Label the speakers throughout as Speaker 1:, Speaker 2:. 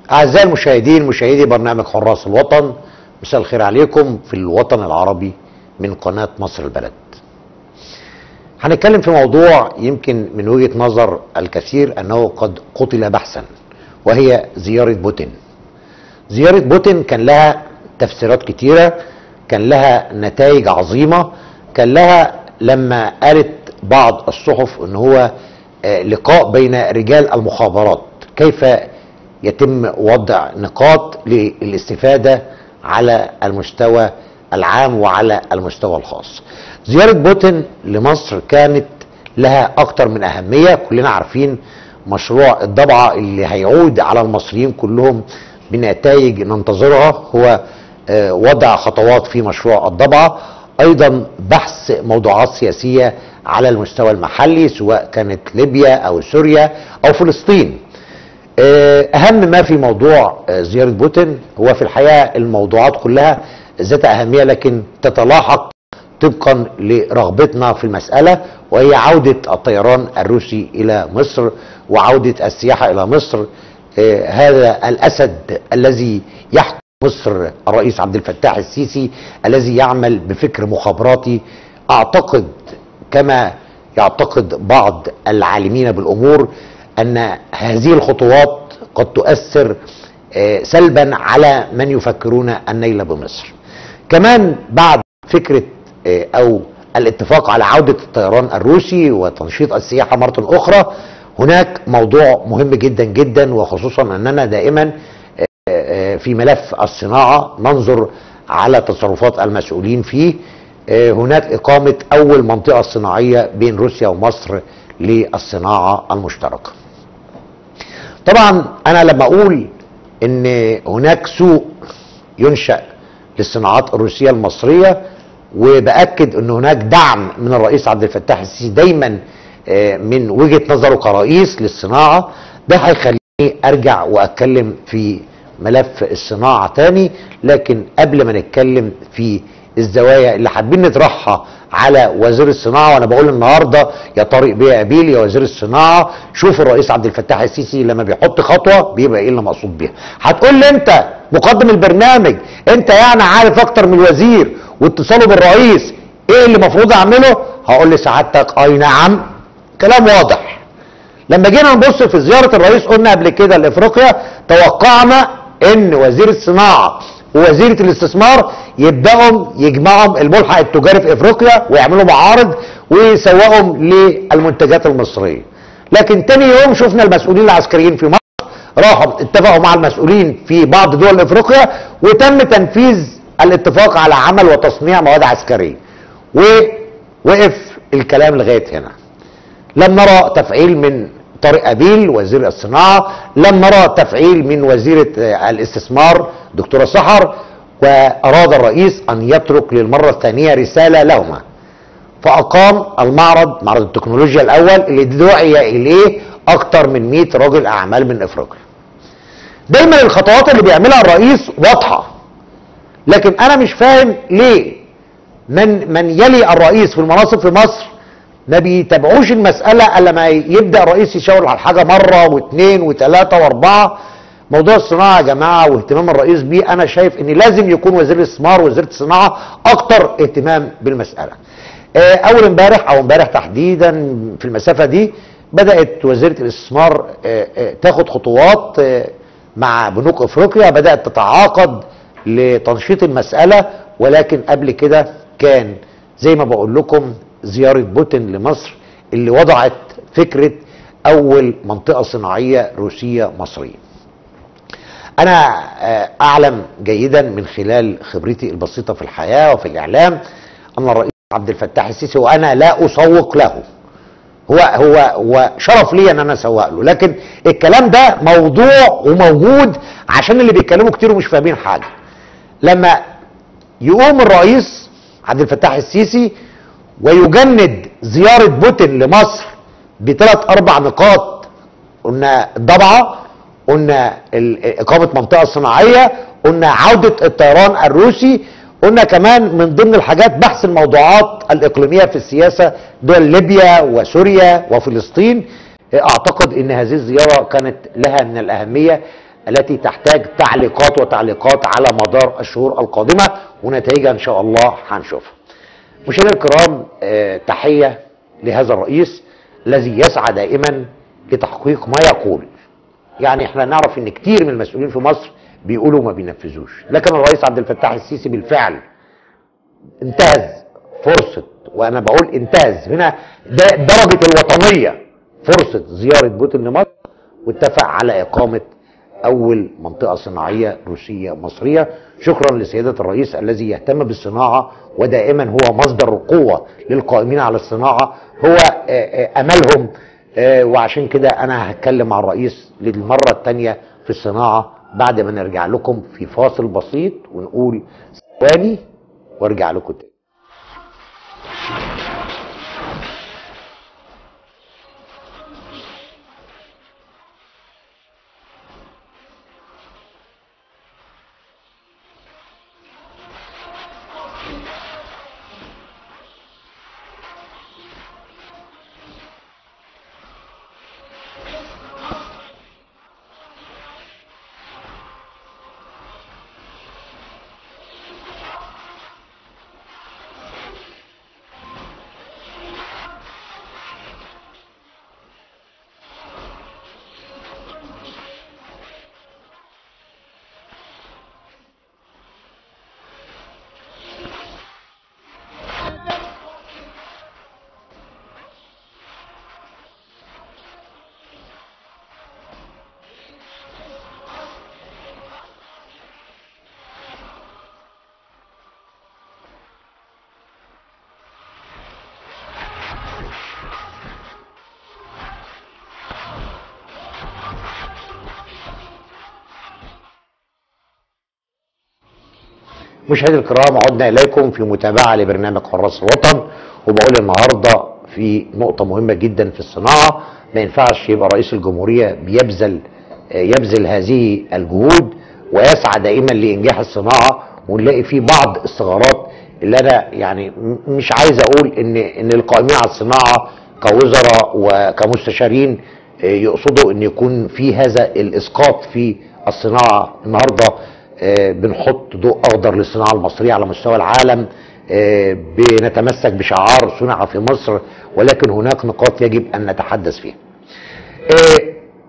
Speaker 1: أعزائي المشاهدين مشاهدي برنامج حراس الوطن مساء الخير عليكم في الوطن العربي من قناة مصر البلد هنتكلم في موضوع يمكن من وجهة نظر الكثير أنه قد قتل بحثا وهي زيارة بوتين زيارة بوتين كان لها تفسيرات كتيرة كان لها نتائج عظيمة كان لها لما قالت بعض الصحف ان هو آه، لقاء بين رجال المخابرات كيف يتم وضع نقاط للاستفادة على المستوى العام وعلى المستوى الخاص زيارة بوتين لمصر كانت لها أكتر من أهمية كلنا عارفين مشروع الضبعة اللي هيعود على المصريين كلهم بنتائج ننتظرها هو آه، وضع خطوات في مشروع الضبعة أيضا بحث موضوعات سياسية على المستوى المحلي سواء كانت ليبيا أو سوريا أو فلسطين آه، اهم ما في موضوع آه، زياره بوتين هو في الحقيقه الموضوعات كلها ذات اهميه لكن تتلاحق طبقا لرغبتنا في المساله وهي عوده الطيران الروسي الى مصر وعوده السياحه الى مصر آه، هذا الاسد الذي يحكم مصر الرئيس عبد الفتاح السيسي الذي يعمل بفكر مخابراتي اعتقد كما يعتقد بعض العالمين بالامور ان هذه الخطوات قد تؤثر آه، سلبا على من يفكرون النيل بمصر كمان بعد فكره آه، او الاتفاق على عوده الطيران الروسي وتنشيط السياحه مره اخرى هناك موضوع مهم جدا جدا وخصوصا اننا دائما آه، في ملف الصناعه ننظر على تصرفات المسؤولين فيه آه، هناك اقامه اول منطقه صناعيه بين روسيا ومصر للصناعه المشتركه. طبعا انا لما اقول ان هناك سوق ينشا للصناعات الروسيه المصريه وباكد ان هناك دعم من الرئيس عبد الفتاح السيسي دايما آه، من وجهه نظره كرئيس للصناعه ده هيخليني ارجع واتكلم في ملف الصناعه تاني لكن قبل ما نتكلم في الزوايا اللي حابين نطرحها على وزير الصناعه وانا بقول النهارده يا طارق بيه قبيل يا وزير الصناعه شوف الرئيس عبد الفتاح السيسي لما بيحط خطوه بيبقى ايه اللي مقصود بيها هتقول لي انت مقدم البرنامج انت يعني عارف اكتر من الوزير واتصاله بالرئيس ايه اللي المفروض اعمله هقول لسعادتك اي نعم كلام واضح لما جينا نبص في زياره الرئيس قلنا قبل كده لافريقيا توقعنا ان وزير الصناعه ووزيره الاستثمار يبداوا يجمعوا الملحق التجاري في افريقيا ويعملوا معارض ويسوقوا للمنتجات المصريه لكن تاني يوم شفنا المسؤولين العسكريين في مصر راحوا اتفقوا مع المسؤولين في بعض دول افريقيا وتم تنفيذ الاتفاق على عمل وتصنيع مواد عسكريه ووقف الكلام لغايه هنا لم نرى تفعيل من طارق أبيل وزير الصناعة لم نرى تفعيل من وزيرة آه، الاستثمار دكتورة سحر وأراد الرئيس أن يترك للمرة الثانية رسالة لهما فأقام المعرض معرض التكنولوجيا الأول اللي دعي إليه أكثر من 100 رجل أعمال من إفريقيا دايما الخطوات اللي بيعملها الرئيس واضحة لكن أنا مش فاهم ليه من من يلي الرئيس في المناصب في مصر ما بيتابعوش المسألة الا لما يبدأ الرئيس يشاور على الحاجة مرة واثنين وثلاثة واربعة موضوع الصناعة يا جماعة واهتمام الرئيس بيه انا شايف ان لازم يكون وزير الاستثمار ووزيرة الصناعة اكتر اهتمام بالمسألة آه، اول امبارح او امبارح تحديدا في المسافة دي بدأت وزيرة الاستثمار آه، آه، تاخد خطوات آه، مع بنوك افريقيا بدأت تتعاقد لتنشيط المسألة ولكن قبل كده كان زي ما بقول لكم زيارة بوتين لمصر اللي وضعت فكرة أول منطقة صناعية روسية مصرية أنا آه، أعلم جيدا من خلال خبرتي البسيطة في الحياة وفي الإعلام أن الرئيس عبد الفتاح السيسي وأنا لا أسوق له هو هو هو شرف لي ان انا اسوق له لكن الكلام ده موضوع وموجود عشان اللي بيتكلموا كتير ومش فاهمين حاجه لما يقوم الرئيس عبد الفتاح السيسي ويجند زياره بوتين لمصر بثلاث اربع نقاط قلنا الضبعه قلنا ال- اقامه منطقه صناعيه قلنا عوده الطيران الروسي قلنا كمان من ضمن الحاجات بحث الموضوعات الاقليميه في السياسه دول ليبيا وسوريا وفلسطين اعتقد ان هذه الزياره كانت لها من الاهميه التي تحتاج تعليقات وتعليقات على مدار الشهور القادمه ونتائجها ان شاء الله هنشوفها. مشاهدينا الكرام آه، تحيه لهذا الرئيس الذي يسعى دائما لتحقيق ما يقول. يعني احنا نعرف ان كتير من المسؤولين في مصر بيقولوا ما بينفذوش، لكن الرئيس عبد الفتاح السيسي بالفعل انتهز فرصه وانا بقول انتهز هنا ده درجه الوطنيه فرصه زياره بوتين لمصر واتفق على اقامه اول منطقه صناعيه روسيه مصريه شكرا لسياده الرئيس الذي يهتم بالصناعه ودائما هو مصدر القوه للقائمين على الصناعه هو آه، آه، املهم آه، وعشان كده انا هتكلم مع الرئيس للمره الثانيه في الصناعه بعد ما نرجع لكم في فاصل بسيط ونقول ثواني وارجع لكم تاني مشاهدي الكرام عدنا اليكم في متابعه لبرنامج حراس الوطن وبقول النهارده في نقطه مهمه جدا في الصناعه ما ينفعش يبقى رئيس الجمهوريه بيبذل يبذل هذه الجهود ويسعى دائما لانجاح الصناعه ونلاقي في بعض الثغرات اللي انا يعني م- مش عايز اقول ان ان القائمين على الصناعه كوزراء وكمستشارين آه، يقصدوا ان يكون في هذا الاسقاط في الصناعه النهارده آه، بنحط ضوء اخضر للصناعه المصريه على مستوى العالم آه، بنتمسك بشعار صنع في مصر ولكن هناك نقاط يجب ان نتحدث فيها. آه،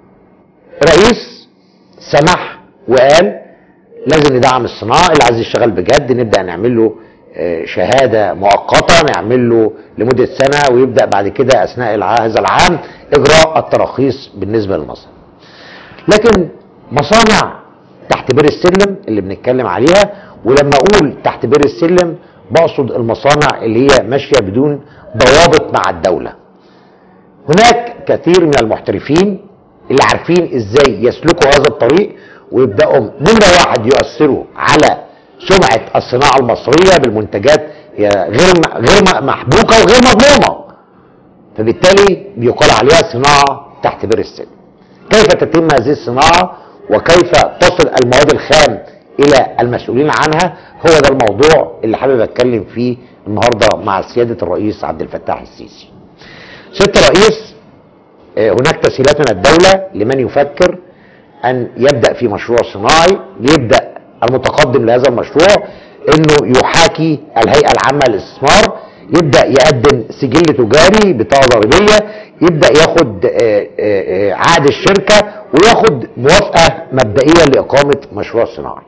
Speaker 1: رئيس سمح وقال لازم ندعم الصناعه اللي عايز يشتغل بجد نبدا نعمل له آه، شهاده مؤقته نعمل له لمده سنه ويبدا بعد كده اثناء الع- هذا العام اجراء التراخيص بالنسبه للمصانع. لكن مصانع تحت بير السلم اللي بنتكلم عليها ولما اقول تحت بير السلم بقصد المصانع اللي هي ماشيه بدون ضوابط مع الدوله. هناك كثير من المحترفين اللي عارفين ازاي يسلكوا هذا الطريق ويبداوا نمره واحد يؤثروا على سمعه الصناعه المصريه بالمنتجات هي غير غير محبوكه وغير مضمونه. فبالتالي بيقال عليها صناعه تحت بير السلم. كيف تتم هذه الصناعه وكيف تصل المواد الخام الى المسؤولين عنها هو ده الموضوع اللي حابب اتكلم فيه النهارده مع سياده الرئيس عبد الفتاح السيسي. سياده الرئيس آه، هناك تسهيلات من الدوله لمن يفكر ان يبدا في مشروع صناعي يبدا المتقدم لهذا المشروع انه يحاكي الهيئه العامه للاستثمار يبدا يقدم سجل تجاري بطاقه ضريبيه يبدا ياخد آه، آه، آه، عقد الشركه وياخد موافقه مبدئيه لاقامه مشروع صناعي.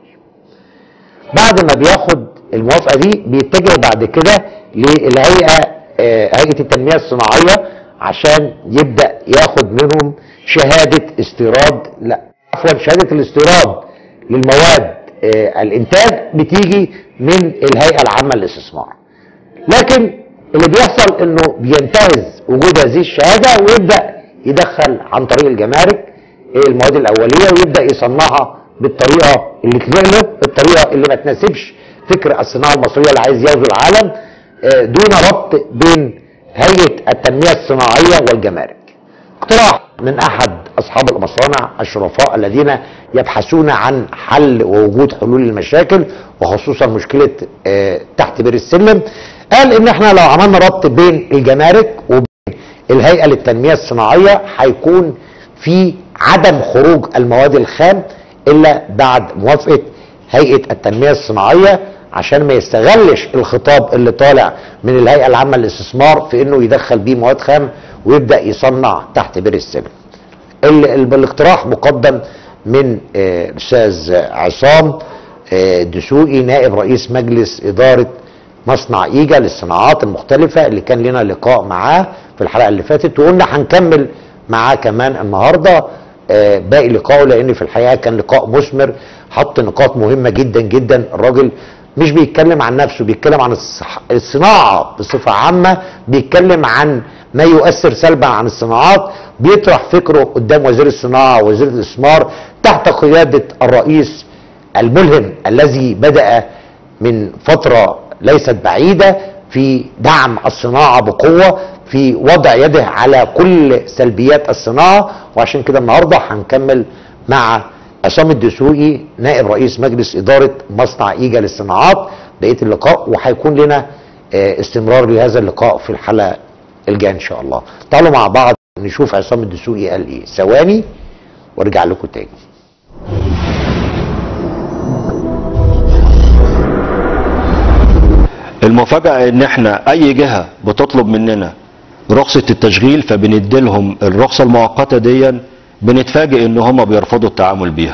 Speaker 1: بعد ما بياخد الموافقه دي بيتجه بعد كده للهيئه آه، هيئه التنميه الصناعيه عشان يبدا ياخد منهم شهاده استيراد لا عفوا شهاده الاستيراد للمواد آه، الانتاج بتيجي من الهيئه العامه للاستثمار. لكن اللي بيحصل انه بينتهز وجود هذه الشهاده ويبدا يدخل عن طريق الجمارك المواد الاوليه ويبدا يصنعها بالطريقه اللي تليق له الطريقه اللي ما تناسبش فكر الصناعه المصريه اللي عايز يغزو العالم آه، دون ربط بين هيئه التنميه الصناعيه والجمارك. اقتراح من احد اصحاب المصانع الشرفاء الذين يبحثون عن حل ووجود حلول للمشاكل وخصوصا مشكله آه، تحت بير السلم قال ان احنا لو عملنا ربط بين الجمارك وبين الهيئه للتنميه الصناعيه هيكون في عدم خروج المواد الخام الا بعد موافقه هيئه التنميه الصناعيه عشان ما يستغلش الخطاب اللي طالع من الهيئه العامه للاستثمار في انه يدخل بيه مواد خام ويبدا يصنع تحت بير السلم. ال- ال- الاقتراح مقدم من آه، الاستاذ عصام آه، دسوقي نائب رئيس مجلس اداره مصنع ايجا للصناعات المختلفه اللي كان لنا لقاء معاه في الحلقه اللي فاتت وقلنا هنكمل معاه كمان النهارده آه، باقي لقائه لان في الحقيقه كان لقاء مثمر حط نقاط مهمه جدا جدا الراجل مش بيتكلم عن نفسه بيتكلم عن الصح- الصناعه بصفه عامه بيتكلم عن ما يؤثر سلبا عن الصناعات بيطرح فكره قدام وزير الصناعه ووزير الاستثمار تحت قياده الرئيس الملهم الذي بدأ من فترة ليست بعيدة في دعم الصناعة بقوة في وضع يده على كل سلبيات الصناعة وعشان كده النهاردة هنكمل مع عصام الدسوقي نائب رئيس مجلس إدارة مصنع إيجا للصناعات بقية اللقاء وهيكون لنا آه، استمرار لهذا اللقاء في الحلقة الجاية إن شاء الله تعالوا مع بعض نشوف عصام الدسوقي قال إيه ثواني وارجع لكم تاني
Speaker 2: المفاجأة ان احنا اي جهة بتطلب مننا رخصة التشغيل فبندي لهم الرخصة المؤقتة دي بنتفاجئ ان هم بيرفضوا التعامل بيها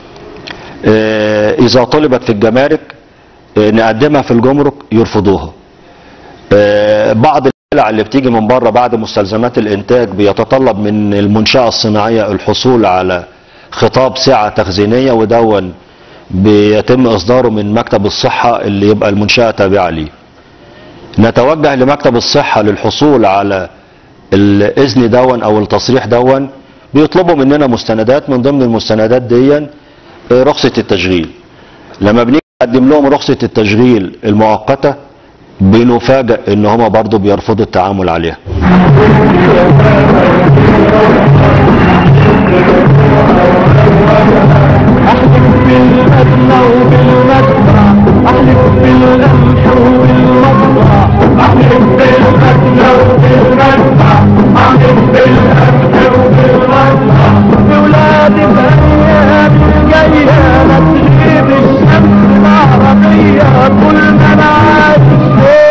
Speaker 2: اه اذا طلبت في الجمارك اه نقدمها في الجمرك يرفضوها اه بعض السلع اللي بتيجي من بره بعد مستلزمات الانتاج بيتطلب من المنشأة الصناعية الحصول على خطاب سعة تخزينية ودون بيتم اصداره من مكتب الصحة اللي يبقى المنشأة تابعة ليه نتوجه لمكتب الصحة للحصول على الاذن دون او التصريح دون بيطلبوا مننا مستندات من ضمن المستندات دي آه، رخصة التشغيل لما بنيجي نقدم لهم رخصة التشغيل المؤقتة بنفاجئ ان هما برضو بيرفضوا التعامل عليها
Speaker 3: احلف بالمدنى وبالمدفع احلف بالقمح وبالمطرع احلف بالمدنى وبالمدفع احلف بالقمح وبالمطرع بولادي بالايام الجايه ما تغيب الشمس العربيه كل ما انا عايش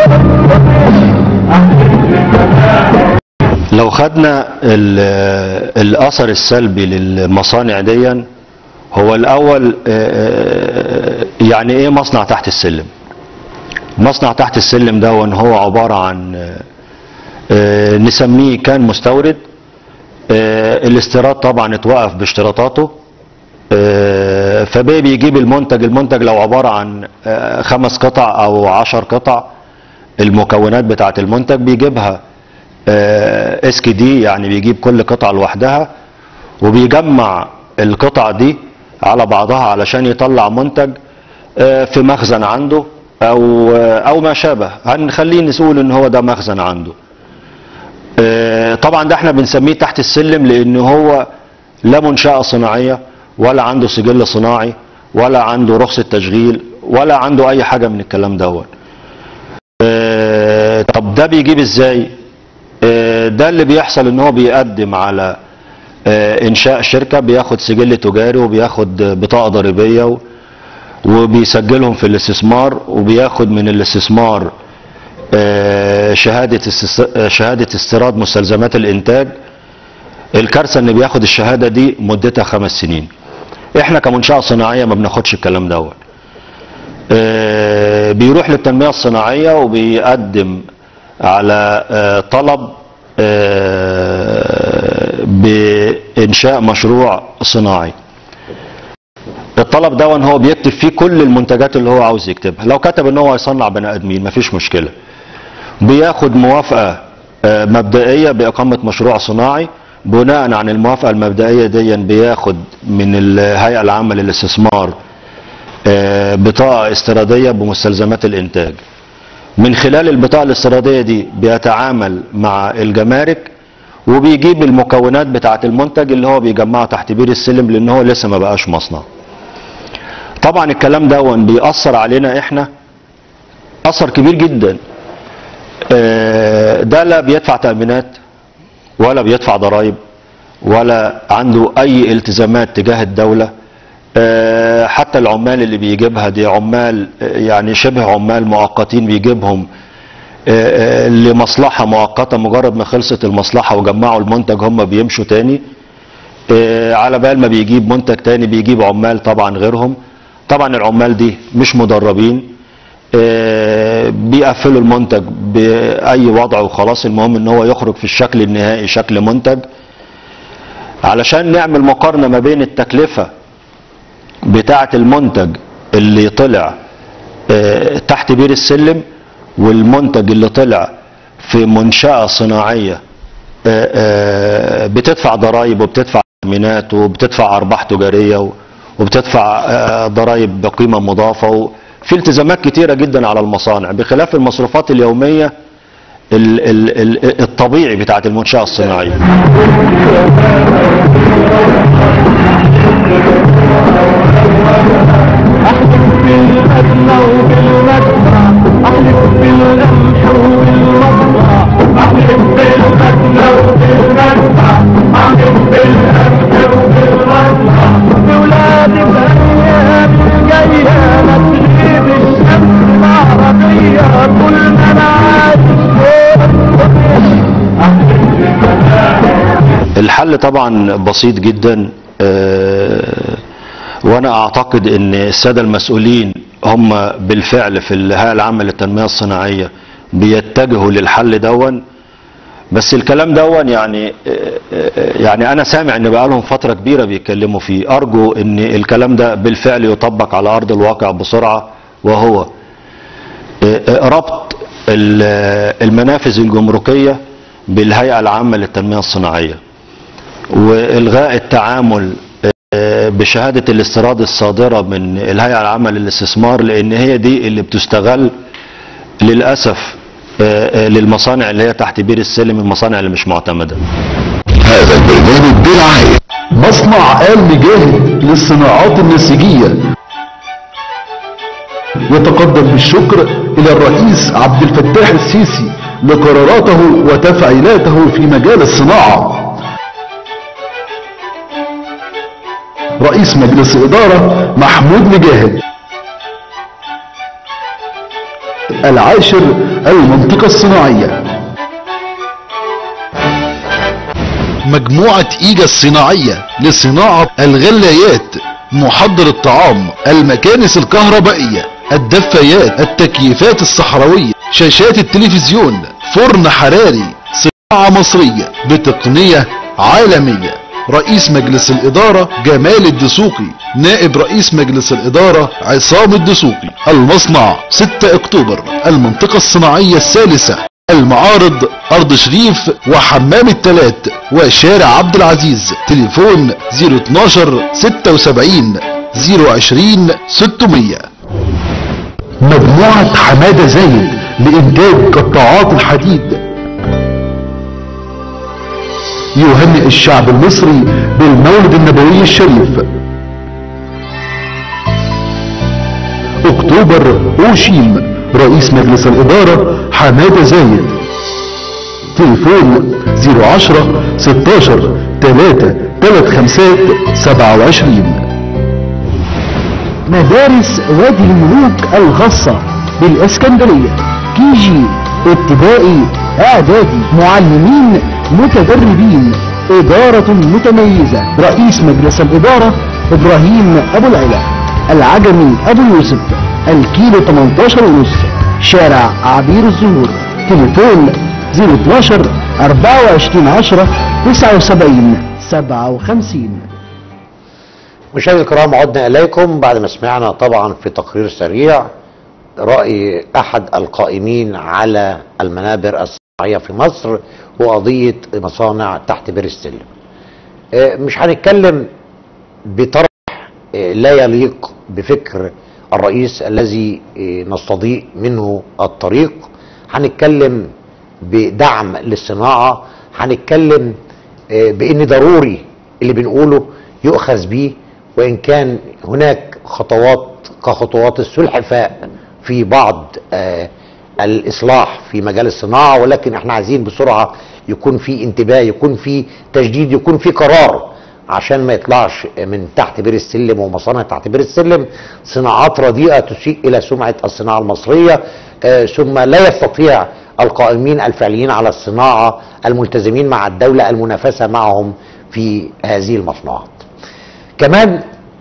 Speaker 2: لو خدنا ال- الاثر السلبي للمصانع دي هو الاول آه، يعني ايه مصنع تحت السلم مصنع تحت السلم ده هو عبارة عن آه، آه، نسميه كان مستورد آه، الاستيراد طبعا اتوقف باشتراطاته آه، فبقى بيجيب المنتج المنتج لو عبارة عن آه، خمس قطع او عشر قطع المكونات بتاعة المنتج بيجيبها اس كي دي يعني بيجيب كل قطعة لوحدها وبيجمع القطع دي على بعضها علشان يطلع منتج آه، في مخزن عنده او آه، او ما شابه هنخليه نقول ان هو ده مخزن عنده آه، طبعا ده احنا بنسميه تحت السلم لان هو لا منشأة صناعية ولا عنده سجل صناعي ولا عنده رخصة تشغيل ولا عنده اي حاجة من الكلام دوت آه، طب ده بيجيب ازاي آه، ده اللي بيحصل ان هو بيقدم على آه، انشاء شركة بياخد سجل تجاري وبياخد بطاقة ضريبية و- وبيسجلهم في الاستثمار وبياخد من الاستثمار آه، شهادة استس- آه، شهادة استيراد مستلزمات الانتاج الكارثة ان بياخد الشهادة دي مدتها خمس سنين احنا كمنشأة صناعية ما بناخدش الكلام دوت آه، بيروح للتنمية الصناعية وبيقدم على آه، طلب آه، بإنشاء مشروع صناعي الطلب ده هو بيكتب فيه كل المنتجات اللي هو عاوز يكتبها لو كتب ان هو يصنع بني ادمين مفيش مشكلة بياخد موافقة آه، مبدئية بإقامة مشروع صناعي بناء عن الموافقة المبدئية دي بياخد من الهيئة العامة للاستثمار آه، بطاقة استيرادية بمستلزمات الإنتاج من خلال البطاقة الاستيرادية دي بيتعامل مع الجمارك وبيجيب المكونات بتاعة المنتج اللي هو بيجمعه تحت بير السلم لأن هو لسه ما بقاش مصنع طبعا الكلام ده بيأثر علينا احنا أثر كبير جدا آه، ده لا بيدفع تأمينات ولا بيدفع ضرائب ولا عنده أي التزامات تجاه الدولة آه، حتى العمال اللي بيجيبها دي عمال آه، يعني شبه عمال مؤقتين بيجيبهم آه، آه، لمصلحة مؤقتة مجرد ما خلصت المصلحة وجمعوا المنتج هم بيمشوا تاني آه، على بال ما بيجيب منتج تاني بيجيب عمال طبعا غيرهم طبعا العمال دي مش مدربين آه، بيقفلوا المنتج بأي وضع وخلاص المهم ان هو يخرج في الشكل النهائي شكل منتج علشان نعمل مقارنة ما بين التكلفة بتاعة المنتج اللي طلع آه، تحت بير السلم والمنتج اللي طلع في منشأة صناعية آه، آه، بتدفع ضرائب وبتدفع تأمينات وبتدفع أرباح تجارية و- وبتدفع آه، ضرائب بقيمة مضافة وفي التزامات كتيرة جدا على المصانع بخلاف المصروفات اليومية ال- ال- ال- الطبيعي بتاعت المنشأة الصناعية
Speaker 3: احلف بالأدنى وبالمدفع احلف بالقمح وبالمطلع احلف بالأدنى وبالمدفع احلف بالقمح وبالمطلع بولادي بأيام الجاية ما تغيب الشمس العربية كل ما انا عايش
Speaker 2: الحل طبعا بسيط جدا آه، وانا اعتقد ان الساده المسؤولين هم بالفعل في الهيئه العامه للتنميه الصناعيه بيتجهوا للحل دون بس الكلام دون يعني آه، آه، يعني انا سامع ان بقالهم فتره كبيره بيتكلموا فيه ارجو ان الكلام ده بالفعل يطبق على ارض الواقع بسرعه وهو آه، آه، ربط ال- المنافذ الجمركيه بالهيئه العامه للتنميه الصناعيه والغاء التعامل آه، بشهاده الاستيراد الصادره من الهيئه العامه للاستثمار لان هي دي اللي بتستغل للاسف آه، آه، للمصانع اللي هي تحت بير السلم المصانع اللي مش معتمده
Speaker 4: هذا البرنامج برعاية
Speaker 5: مصنع آل مجاهد للصناعات النسيجية يتقدم بالشكر إلى الرئيس عبد الفتاح السيسي لقراراته وتفعيلاته في مجال الصناعة رئيس مجلس إدارة محمود مجاهد العاشر المنطقة الصناعية مجموعة إيجا الصناعية لصناعة الغلايات محضر الطعام المكانس الكهربائية الدفايات التكييفات الصحراوية شاشات التلفزيون فرن حراري صناعة مصرية بتقنية عالمية رئيس مجلس الإدارة جمال الدسوقي نائب رئيس مجلس الإدارة عصام الدسوقي المصنع 6 أكتوبر المنطقة الصناعية الثالثة المعارض أرض شريف وحمام التلات وشارع عبد العزيز تليفون 012 76 020 600 مجموعة حمادة زايد لإنتاج قطاعات الحديد يهنئ الشعب المصري بالمولد النبوي الشريف اكتوبر اوشيم رئيس مجلس الادارة حمادة زايد تليفون 010 16 3 3 خمسات 27
Speaker 6: مدارس وادي الملوك الخاصة بالإسكندرية كي جي ابتدائي اعدادي معلمين متدربين إدارة متميزة رئيس مجلس الإدارة إبراهيم أبو العلا العجمي أبو يوسف الكيلو 18 ونص شارع عبير الزهور تليفون 012 24 10 79 57
Speaker 1: مشاهدينا الكرام عدنا اليكم بعد ما سمعنا طبعا في تقرير سريع راي احد القائمين على المنابر الصناعيه في مصر وقضيه مصانع تحت بير السلم. آه، مش هنتكلم بطرح آه، لا يليق بفكر الرئيس الذي آه، نستضيء منه الطريق هنتكلم بدعم للصناعه هنتكلم آه، بان ضروري اللي بنقوله يؤخذ به وان كان هناك خطوات كخطوات السلحفاء في بعض آه، الاصلاح في مجال الصناعه ولكن احنا عايزين بسرعه يكون في انتباه يكون في تجديد يكون في قرار عشان ما يطلعش من تحت بير السلم ومصانع تحت بير السلم صناعات رديئه تسيء الى سمعه الصناعه المصريه آه، ثم لا يستطيع القائمين الفعليين على الصناعه الملتزمين مع الدوله المنافسه معهم في هذه المصنوعات. كمان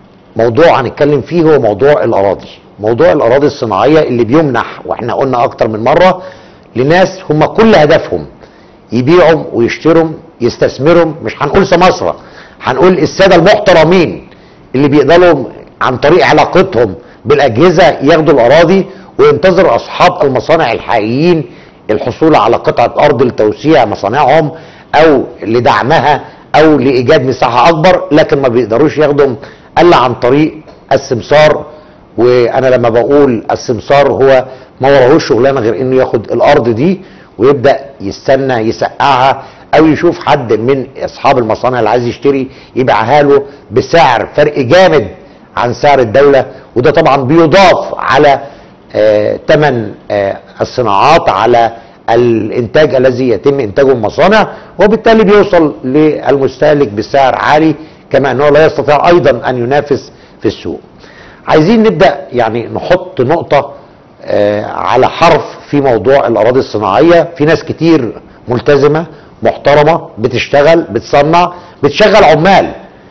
Speaker 1: موضوع هنتكلم فيه هو موضوع الاراضي موضوع الاراضي الصناعيه اللي بيمنح واحنا قلنا اكتر من مره لناس هم كل هدفهم يبيعوا ويشتروا يستثمروا مش هنقول سماسره هنقول الساده المحترمين اللي بيقدروا عن طريق علاقتهم بالاجهزه ياخدوا الاراضي وينتظر اصحاب المصانع الحقيقيين الحصول على قطعه ارض لتوسيع مصانعهم او لدعمها او لايجاد مساحه اكبر لكن ما بيقدروش ياخدوا الا عن طريق السمسار وانا لما بقول السمسار هو ما وراهوش شغلانه غير انه ياخد الارض دي ويبدا يستنى يسقعها او يشوف حد من اصحاب المصانع اللي عايز يشتري يبيعها له بسعر فرق جامد عن سعر الدوله وده طبعا بيضاف على آه، ثمن آه، الصناعات على الانتاج الذي يتم انتاجه من المصانع وبالتالي بيوصل للمستهلك بسعر عالي كما انه لا يستطيع ايضا ان ينافس في السوق. عايزين نبدا يعني نحط نقطه آه، على حرف في موضوع الاراضي الصناعيه في ناس كتير ملتزمه محترمه بتشتغل بتصنع بتشغل عمال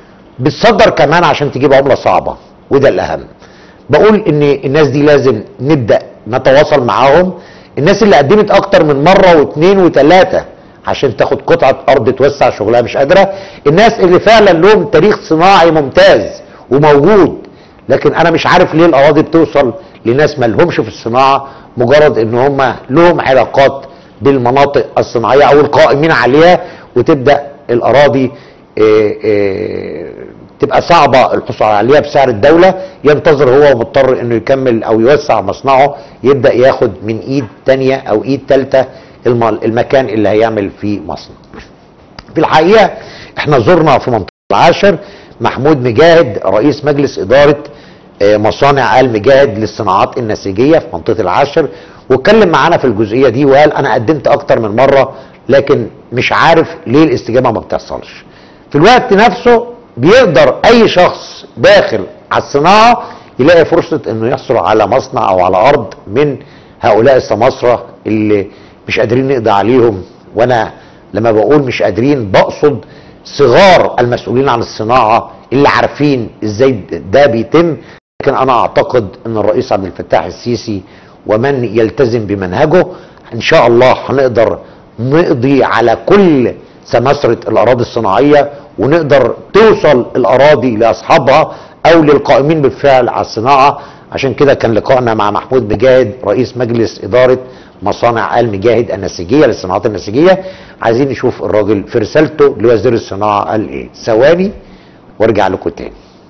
Speaker 1: بتصدر كمان عشان تجيب عمله صعبه وده الاهم بقول ان الناس دي لازم نبدا نتواصل معاهم الناس اللي قدمت اكتر من مره واثنين وثلاثه عشان تاخد قطعه ارض توسع شغلها مش قادره الناس اللي فعلا لهم تاريخ صناعي ممتاز وموجود لكن انا مش عارف ليه الاراضي بتوصل لناس ما لهمش في الصناعه مجرد ان هم لهم علاقات بالمناطق الصناعيه او القائمين عليها وتبدا الاراضي آه، آه، تبقى صعبه الحصول عليها بسعر الدوله ينتظر هو مضطر انه يكمل او يوسع مصنعه يبدا ياخد من ايد تانية او ايد تالتة الم- المكان اللي هيعمل فيه مصنع. في الحقيقه احنا زرنا في منطقه العاشر محمود مجاهد رئيس مجلس اداره آه، مصانع ال مجاهد للصناعات النسيجيه في منطقه العاشر واتكلم معانا في الجزئيه دي وقال انا قدمت اكتر من مره لكن مش عارف ليه الاستجابه ما بتحصلش. في الوقت نفسه بيقدر اي شخص داخل على الصناعه يلاقي فرصه انه يحصل على مصنع او على ارض من هؤلاء السماسره اللي مش قادرين نقضي عليهم وانا لما بقول مش قادرين بقصد صغار المسؤولين عن الصناعه اللي عارفين ازاي ده بيتم لكن انا اعتقد ان الرئيس عبد الفتاح السيسي ومن يلتزم بمنهجه ان شاء الله هنقدر نقضي على كل سماسرة الأراضي الصناعية ونقدر توصل الأراضي لأصحابها أو للقائمين بالفعل على الصناعة عشان كده كان لقائنا مع محمود مجاهد رئيس مجلس إدارة مصانع آل مجاهد النسيجية للصناعات النسيجية عايزين نشوف الراجل في رسالته لوزير الصناعة قال إيه ثواني وارجع لكم تاني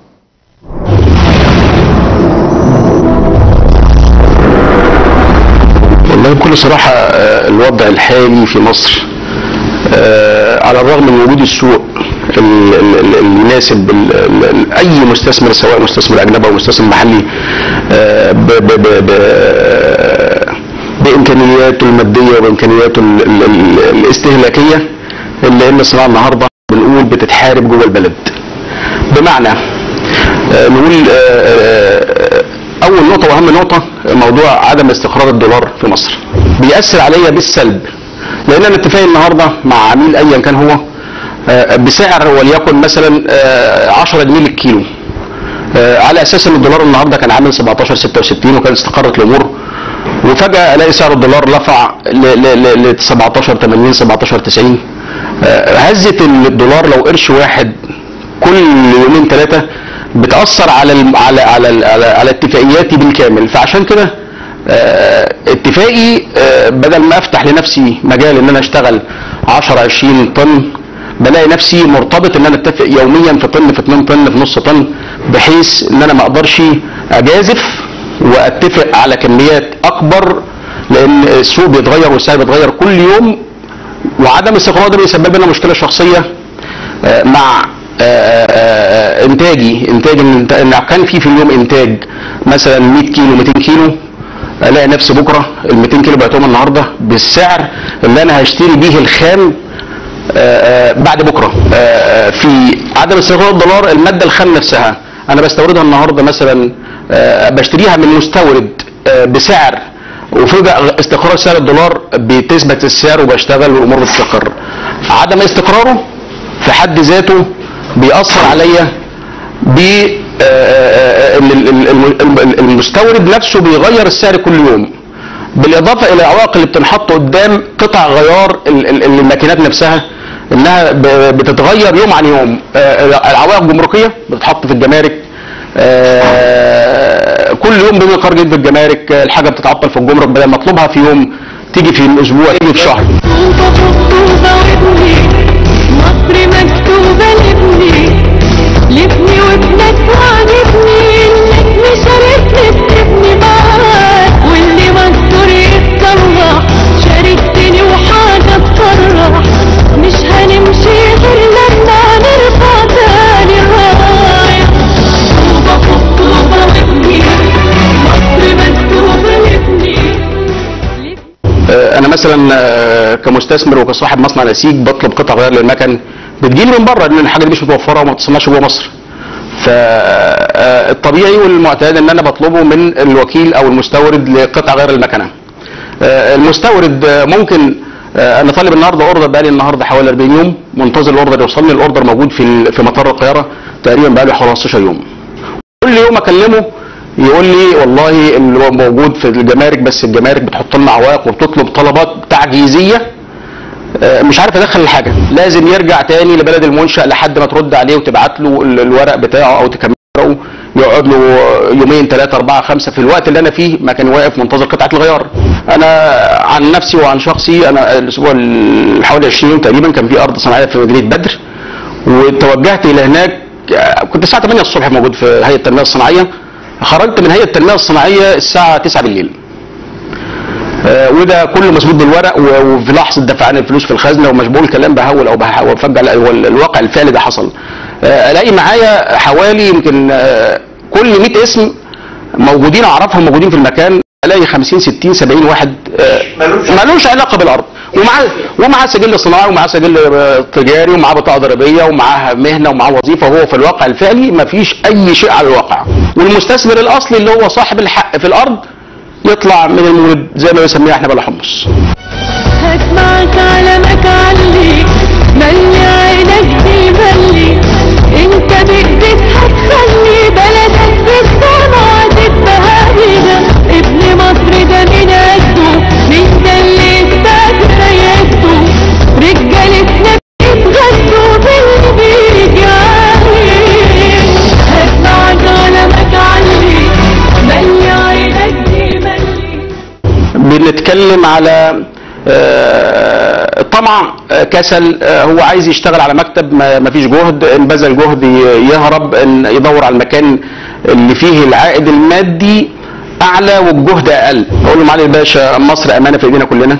Speaker 7: والله بكل صراحة آه، الوضع الحالي في مصر آه، على الرغم من وجود السوق ال- ال- ال- المناسب ال- ال- اي مستثمر سواء مستثمر اجنبي او مستثمر محلي آه، ب- ب- ب- ب- بامكانياته الماديه وبامكانياته ال- ال- ال- الاستهلاكيه الا ان الصناعه النهارده بنقول بتتحارب جوه البلد بمعنى آه، نقول آه، آه، اول نقطه واهم نقطه موضوع عدم استقرار الدولار في مصر بيأثر عليا بالسلب لان انا اتفاقي النهارده مع عميل ايا كان هو آه، بسعر وليكن مثلا آه، 10 جنيه للكيلو آه، على اساس ان الدولار النهارده كان عامل 17 66 وكانت استقرت الامور وفجاه الاقي سعر الدولار رفع ل ل- ل 17 80 17 90 آه، هزه الدولار لو قرش واحد كل يومين ثلاثه بتاثر على الم- على على على, على اتفاقياتي بالكامل فعشان كده آه، اتفاقي آه، بدل ما افتح لنفسي مجال ان انا اشتغل 10 20 طن بلاقي نفسي مرتبط ان انا اتفق يوميا في طن في 2 طن في نص طن بحيث ان انا ما اقدرش اجازف واتفق على كميات اكبر لان السوق بيتغير والسعر بيتغير كل يوم وعدم الاستقرار ده بيسبب لنا مشكله شخصيه آه، مع آه، آه، انتاجي انتاج ان إن كان في في اليوم انتاج مثلا 100 كيلو 200 كيلو الاقي نفسي بكره ال 200 كيلو بعتهم النهارده بالسعر اللي انا هشتري بيه الخام آه، آه، بعد بكره آه، آه، في عدم استقرار الدولار الماده الخام نفسها انا بستوردها النهارده مثلا آه، بشتريها من مستورد آه، بسعر وفجأة استقرار سعر الدولار بتثبت السعر وبشتغل والامور بتستقر عدم استقراره في حد ذاته بيأثر عليا ب آه، آه، ال- ال- ال- ال- المستورد نفسه بيغير السعر كل يوم بالاضافه الى العوائق اللي بتنحط قدام قطع غيار ال- ال- الماكينات نفسها انها ب- بتتغير يوم عن يوم آه، العوائق الجمركيه بتتحط في الجمارك آه، كل يوم بيجي قرار جديد في الجمارك آه، الحاجه بتتعطل في الجمرك بدل ما اطلبها في يوم تيجي في اسبوع تيجي في شهر
Speaker 8: مكتوبة مكتوبة وابني مصر مكتوبة لابني لابني وابنك وعجبني انك مشاركني بتبني معاك واللي مكسور يتصلح شاركتني وحاجة تفرح مش هنمشي غير لما نرفع تاني الراية مكتوبة مكتوبة وابني مصر مكتوبة لابني لابني
Speaker 7: آه، انا مثلا آه، كمستثمر وكصاحب مصنع نسيج بطلب قطع غيار للمكن بتجيلي من بره لان الحاجه دي مش متوفره وما بتصنعش جوه مصر فالطبيعي والمعتاد ان انا بطلبه من الوكيل او المستورد لقطع غيار المكنه آه، المستورد آه، ممكن آه، انا طالب النهارده اوردر بقالي النهارده حوالي 40 يوم منتظر الاوردر يوصلني الاوردر موجود في ال- في مطار القاهره تقريبا بقالي حوالي 15 يوم كل يوم اكلمه يقول لي والله اللي هو موجود في الجمارك بس الجمارك بتحط لنا عوائق وبتطلب طلبات تعجيزيه آه، مش عارف ادخل الحاجه لازم يرجع تاني لبلد المنشا لحد ما ترد عليه وتبعت له ال- الورق بتاعه او تكمله يقعد له يومين ثلاثة أربعة خمسة في الوقت اللي أنا فيه ما كان واقف منتظر قطعة الغيار. أنا عن نفسي وعن شخصي أنا الأسبوع ال- حوالي 20 يوم تقريبا كان في أرض صناعية في مدينة بدر وتوجهت إلى هناك آه، كنت الساعة 8 الصبح موجود في هيئة التنمية الصناعية خرجت من هيئة التنمية الصناعية الساعة 9 بالليل. آه، وده كله مسدود بالورق و- وفي لحظه دفعان الفلوس في الخزنه ومش بقول كلام بهول او بهول فجاه لا، هو ال- الواقع الفعلي ده حصل آه، الاقي معايا حوالي يمكن آه، كل 100 اسم موجودين اعرفهم موجودين في المكان الاقي 50 60 70 واحد آه، ملوش علاقه بالارض ومعاه ومعاه سجل صناعي ومعاه سجل آه، تجاري ومعاه بطاقه ضريبيه ومعاه مهنه ومعاه وظيفه وهو في الواقع الفعلي ما فيش اي شيء على الواقع والمستثمر الاصلي اللي هو صاحب الحق في الارض يطلع من المولد زي ما بنسميها احنا بلا حمص
Speaker 8: هسمعك علمك علي ملي عينك دي ملي انت بايدك هتخلي بلدك بالصنعة تبقى هدينا ابن مصر ده من قده مين ده اللي استاجر يده رجالتنا بيتغدوا باللي بيجي عليه هسمعك علمك علي ملي عينك دي ملي
Speaker 7: بنتكلم على آه، طمع آه، كسل آه، هو عايز يشتغل على مكتب ما ما فيش جهد ان بذل جهد ي- يهرب ان يدور على المكان اللي فيه العائد المادي اعلى والجهد اقل اقول له معالي الباشا مصر امانه في ايدينا كلنا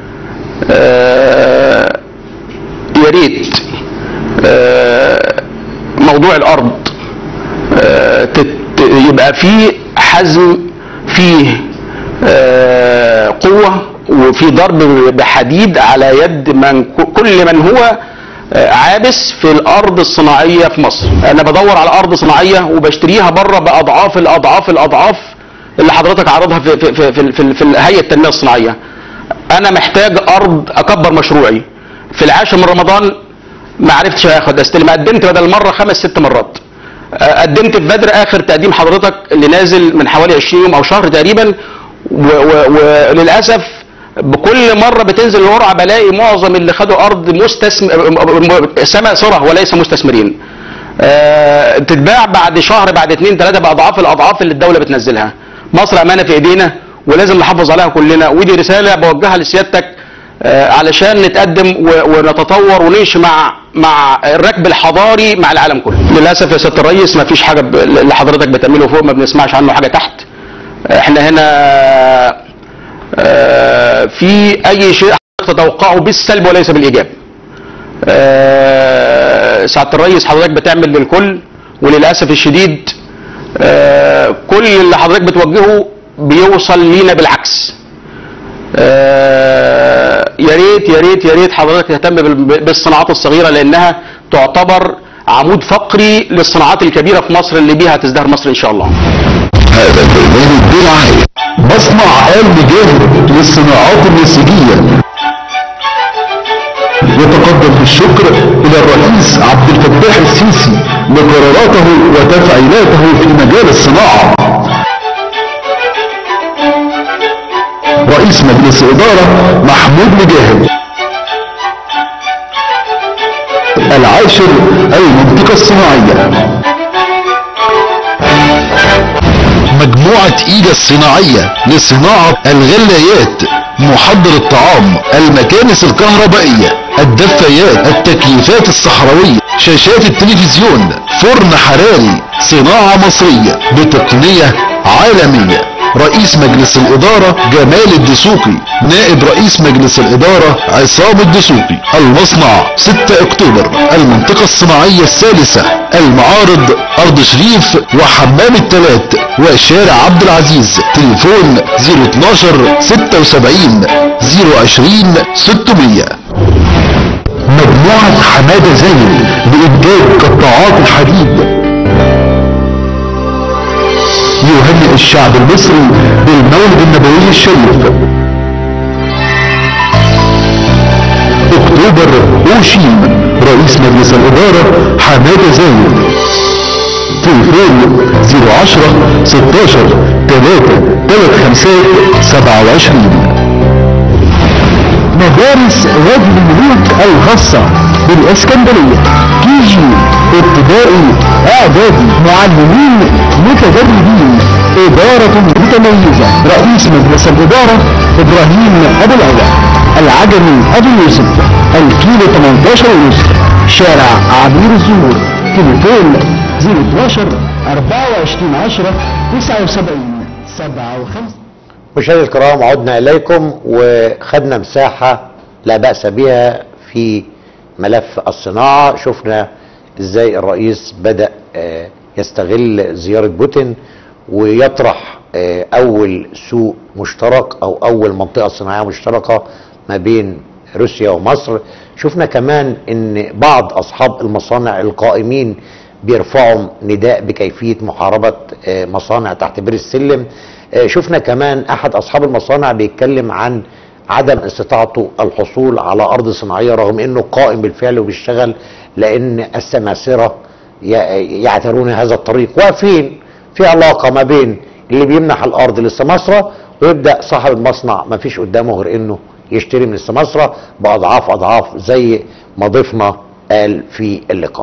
Speaker 7: آه، يا ريت آه، موضوع الارض آه، تت- يبقى فيه حزم فيه آه، قوة وفي ضرب بحديد على يد من كل من هو آه، عابس في الارض الصناعيه في مصر انا بدور على ارض صناعيه وبشتريها بره باضعاف الاضعاف الاضعاف اللي حضرتك عارضها في في في في, في, في هيئه التنميه الصناعيه انا محتاج ارض اكبر مشروعي في العاشر من رمضان ما عرفتش اخد استلم قدمت بدل مره خمس ست مرات آه، قدمت في بدر اخر تقديم حضرتك اللي نازل من حوالي 20 يوم او شهر تقريبا و- و- وللاسف بكل مره بتنزل القرعه بلاقي معظم اللي خدوا ارض مستثمر سماسره وليس مستثمرين آه، تتباع بعد شهر بعد اتنين تلاته باضعاف الاضعاف اللي الدوله بتنزلها مصر امانه في ايدينا ولازم نحافظ عليها كلنا ودي رساله بوجهها لسيادتك آه، علشان نتقدم و- ونتطور ونمشي مع مع الركب الحضاري مع العالم كله للاسف يا سياده الرئيس ما فيش حاجه ب- اللي حضرتك بتعمله فوق ما بنسمعش عنه حاجه تحت احنا هنا آه، في اي شيء تتوقعه بالسلب وليس بالايجاب آه، سعاده الرئيس حضرتك بتعمل للكل وللاسف الشديد آه، كل اللي حضرتك بتوجهه بيوصل لينا بالعكس آه، يا ريت يا ريت يا ريت حضرتك تهتم بال- بالصناعات الصغيره لانها تعتبر عمود فقري للصناعات الكبيره في مصر اللي بيها تزدهر مصر ان شاء الله
Speaker 4: هذا البرنامج برعاية
Speaker 5: مصنع آل مجاهد للصناعات النسيجية يتقدم بالشكر إلى الرئيس عبد الفتاح السيسي لقراراته وتفعيلاته في مجال الصناعة رئيس مجلس إدارة محمود مجاهد العاشر المنطقة الصناعية مجموعة إيجا الصناعية لصناعة الغلايات محضر الطعام المكانس الكهربائية الدفايات التكييفات الصحراوية شاشات التلفزيون فرن حراري صناعة مصرية بتقنية عالمية رئيس مجلس الإدارة جمال الدسوقي نائب رئيس مجلس الإدارة عصام الدسوقي المصنع 6 أكتوبر المنطقة الصناعية الثالثة المعارض أرض شريف وحمام التلات وشارع عبد العزيز تليفون 012 76 020 600 مجموعة حمادة زين لإنتاج قطاعات الحديد يهنئ الشعب المصري بالمولد النبوي الشريف اكتوبر اوشيم رئيس مجلس الادارة حمادة زايد تليفون 010 16 3 3 خمسات 27
Speaker 6: مدارس وادي الملوك الخاصة بالإسكندرية كي جي ابتدائي إعدادي معلمين متدربين إدارة متميزة رئيس مجلس الإدارة إبراهيم أبو العلا العجمي أبو يوسف الكيلو 18 ونص شارع عبير الزهور تليفون 012 24 10 79 57
Speaker 1: مشاهدي الكرام عدنا اليكم وخدنا مساحه لا باس بها في ملف الصناعه شفنا ازاي الرئيس بدا آه، يستغل زياره بوتين ويطرح آه، اول سوق مشترك او اول منطقه صناعيه مشتركه ما بين روسيا ومصر شفنا كمان ان بعض اصحاب المصانع القائمين بيرفعوا نداء بكيفيه محاربه آه، مصانع تحت بير السلم آه، شفنا كمان احد اصحاب المصانع بيتكلم عن عدم استطاعته الحصول على ارض صناعيه رغم انه قائم بالفعل وبيشتغل لان السماسره ي- يعترون هذا الطريق واقفين في علاقه ما بين اللي بيمنح الارض للسماسره ويبدا صاحب المصنع ما فيش قدامه غير انه يشتري من السماسره باضعاف اضعاف زي ما ضيفنا قال في اللقاء.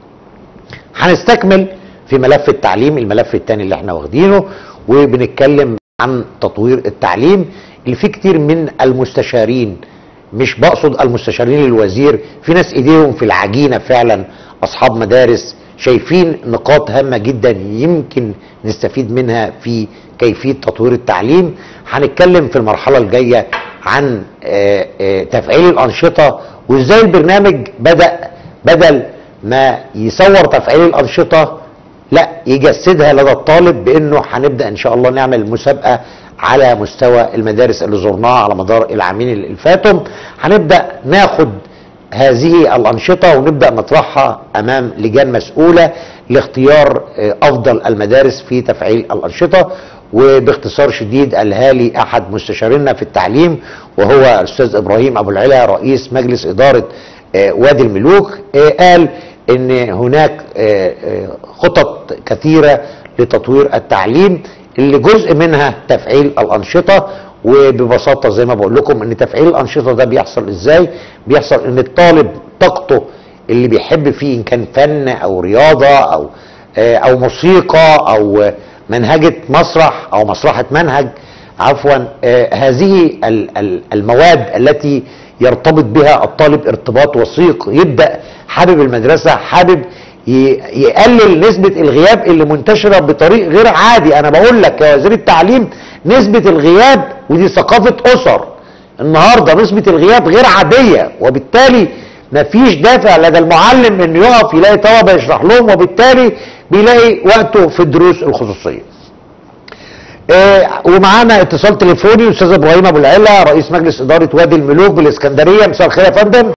Speaker 1: هنستكمل في ملف التعليم الملف الثاني اللي احنا واخدينه وبنتكلم عن تطوير التعليم اللي فيه كتير من المستشارين مش بقصد المستشارين للوزير في ناس ايديهم في العجينه فعلا اصحاب مدارس شايفين نقاط هامه جدا يمكن نستفيد منها في كيفيه تطوير التعليم هنتكلم في المرحله الجايه عن آه، آه، تفعيل الانشطه وازاي البرنامج بدا بدل ما يصور تفعيل الانشطه لا يجسدها لدى الطالب بانه هنبدا ان شاء الله نعمل مسابقه على مستوى المدارس اللي زرناها على مدار العامين اللي فاتوا هنبدا ناخد هذه الانشطه ونبدا نطرحها امام لجان مسؤوله لاختيار آه، افضل المدارس في تفعيل الانشطه وباختصار شديد قالها لي احد مستشارينا في التعليم وهو الاستاذ ابراهيم ابو العلا رئيس مجلس اداره آه، وادي الملوك آه، قال ان هناك آه، آه، خطط كثيره لتطوير التعليم اللي جزء منها تفعيل الانشطه وببساطه زي ما بقول لكم ان تفعيل الانشطه ده بيحصل ازاي بيحصل ان الطالب طاقته اللي بيحب فيه ان كان فن او رياضه او آه، او موسيقى او آه، منهجه مسرح او مسرحه منهج عفوا آه، هذه ال- ال- المواد التي يرتبط بها الطالب ارتباط وثيق يبدا حابب المدرسه حابب ي- يقلل نسبه الغياب اللي منتشره بطريق غير عادي انا بقول لك يا وزير التعليم نسبه الغياب ودي ثقافه اسر النهارده نسبه الغياب غير عاديه وبالتالي مفيش دافع لدى المعلم انه يقف يلاقي طلبه يشرح لهم وبالتالي بيلاقي وقته في الدروس الخصوصيه آه، ومعانا اتصال تليفوني استاذ ابراهيم ابو العلا رئيس مجلس اداره وادي الملوك بالاسكندريه مساء الخير يا فندم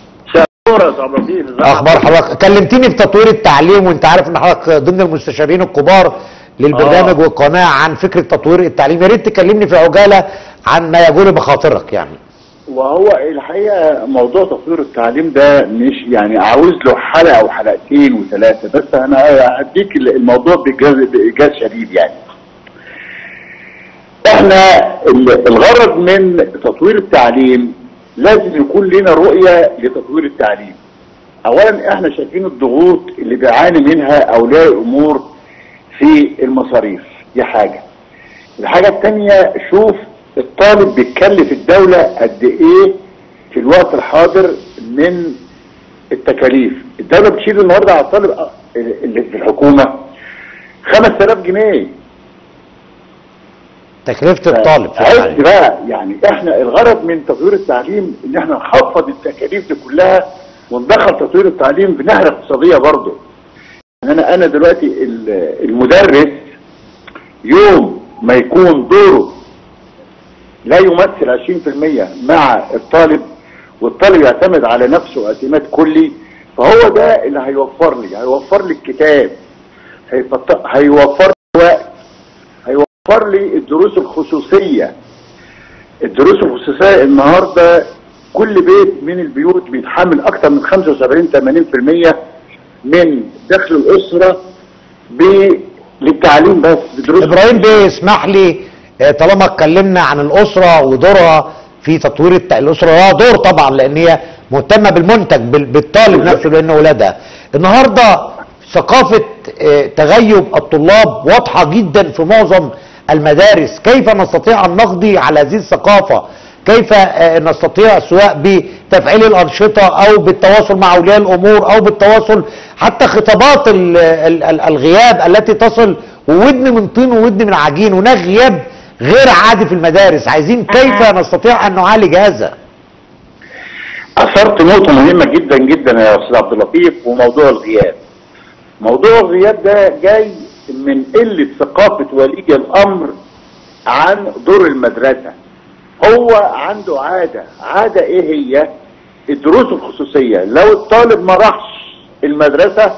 Speaker 1: اخبار حضرتك كلمتني في تطوير التعليم وانت عارف ان حضرتك ضمن المستشارين الكبار للبرنامج والقناه عن فكره تطوير التعليم يا ريت تكلمني في عجاله عن ما يجول بخاطرك يعني
Speaker 9: وهو الحقيقه موضوع تطوير التعليم ده مش يعني عاوز له حلقه او حلقتين وثلاثه بس انا هديك الموضوع بايجاز بايجاز شديد يعني. احنا ال- الغرض من تطوير التعليم لازم يكون لنا رؤيه لتطوير التعليم. اولا احنا شايفين الضغوط اللي بيعاني منها اولياء الامور في المصاريف دي حاجه. الحاجة التانية شوف الطالب بيتكلف الدولة قد ايه في الوقت الحاضر من التكاليف الدولة بتشيل النهاردة على الطالب أ- اللي في الحكومة 5000 جنيه
Speaker 1: تكلفه الطالب في
Speaker 9: عد
Speaker 1: التعليم
Speaker 9: بقى يعني احنا الغرض من تطوير التعليم ان احنا نخفض التكاليف دي كلها وندخل تطوير التعليم في ناحية اقتصادية برضه يعني انا انا دلوقتي ال- المدرس يوم ما يكون دوره لا يمثل 20% مع الطالب والطالب يعتمد على نفسه اعتماد كلي فهو ده اللي هيوفر لي هيوفر لي الكتاب هيفط- هيوفر لي وقت هيوفر لي الدروس الخصوصية الدروس الخصوصية النهاردة كل بيت من البيوت بيتحمل اكتر من 75 80% من دخل الاسرة ب- للتعليم بس بدروس
Speaker 1: ابراهيم بيه اسمح لي آه، طالما اتكلمنا عن الاسره ودورها في تطوير الت... الاسره لها دور طبعا لان هي مهتمه بالمنتج بال... بالطالب نفسه لان اولادها النهارده ثقافه آه، تغيب الطلاب واضحه جدا في معظم المدارس كيف نستطيع ان نقضي على هذه الثقافه كيف آه، نستطيع سواء بتفعيل الانشطه او بالتواصل مع اولياء الامور او بالتواصل حتى خطابات ال- ال- ال- الغياب التي تصل وودن من طين وودن من عجين هناك غياب غير عادي في المدارس عايزين كيف نستطيع ان نعالج هذا
Speaker 9: اثرت نقطة مهمة جدا جدا يا استاذ عبد اللطيف وموضوع الغياب. موضوع الغياب ده جاي من قلة ثقافة ولي الامر عن دور المدرسة. هو عنده عادة، عادة ايه هي؟ الدروس الخصوصية، لو الطالب ما راحش المدرسة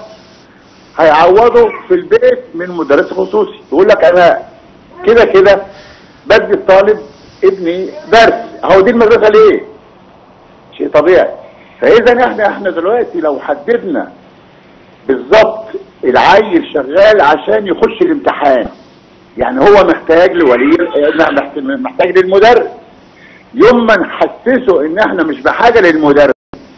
Speaker 9: هيعوضه في البيت من مدرس خصوصي، يقول لك انا كده كده بدي الطالب ابني درس، هو دي المدرسة ليه؟ شيء طبيعي فاذا احنا احنا دلوقتي لو حددنا بالظبط العيل شغال عشان يخش الامتحان يعني هو محتاج لولي لا، محت- محتاج للمدرس يوم ما نحسسه ان احنا مش بحاجه للمدرس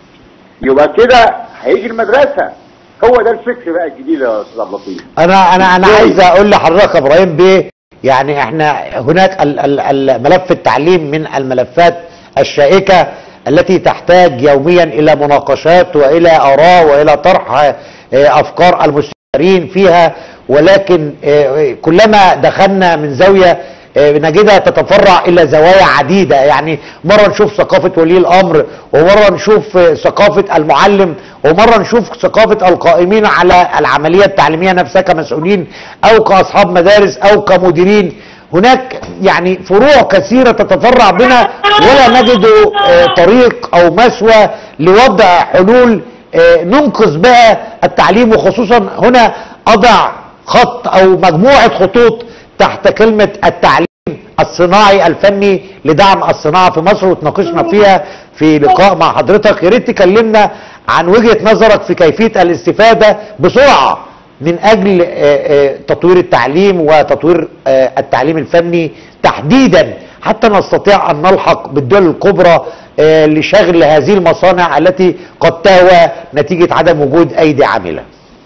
Speaker 9: يبقى كده هيجي المدرسه هو ده الفكر بقى الجديد يا استاذ عبد اللطيف
Speaker 1: انا انا انا
Speaker 9: إزاي؟
Speaker 1: عايز اقول لحضرتك يا ابراهيم بيه يعني احنا هناك ال- ال- ال- ملف التعليم من الملفات الشائكه التي تحتاج يوميا الى مناقشات والى اراء والى طرح آه، افكار المستشارين فيها ولكن آه، كلما دخلنا من زاويه آه، نجدها تتفرع الى زوايا عديده يعني مره نشوف ثقافه ولي الامر ومره نشوف آه، ثقافه المعلم ومره نشوف ثقافه القائمين على العمليه التعليميه نفسها كمسؤولين او كاصحاب مدارس او كمديرين هناك يعني فروع كثيره تتفرع بنا ولا نجد آه، طريق او مسوى لوضع حلول آه، ننقذ بها التعليم وخصوصا هنا اضع خط او مجموعه خطوط تحت كلمه التعليم الصناعي الفني لدعم الصناعه في مصر وتناقشنا فيها في لقاء مع حضرتك يا ريت تكلمنا عن وجهه نظرك في كيفيه الاستفاده بسرعه من اجل آه، آه، تطوير التعليم وتطوير آه، التعليم الفني تحديدا حتى نستطيع ان نلحق بالدول الكبرى آه، لشغل هذه المصانع التي قد تهوى نتيجه عدم وجود ايدي عامله.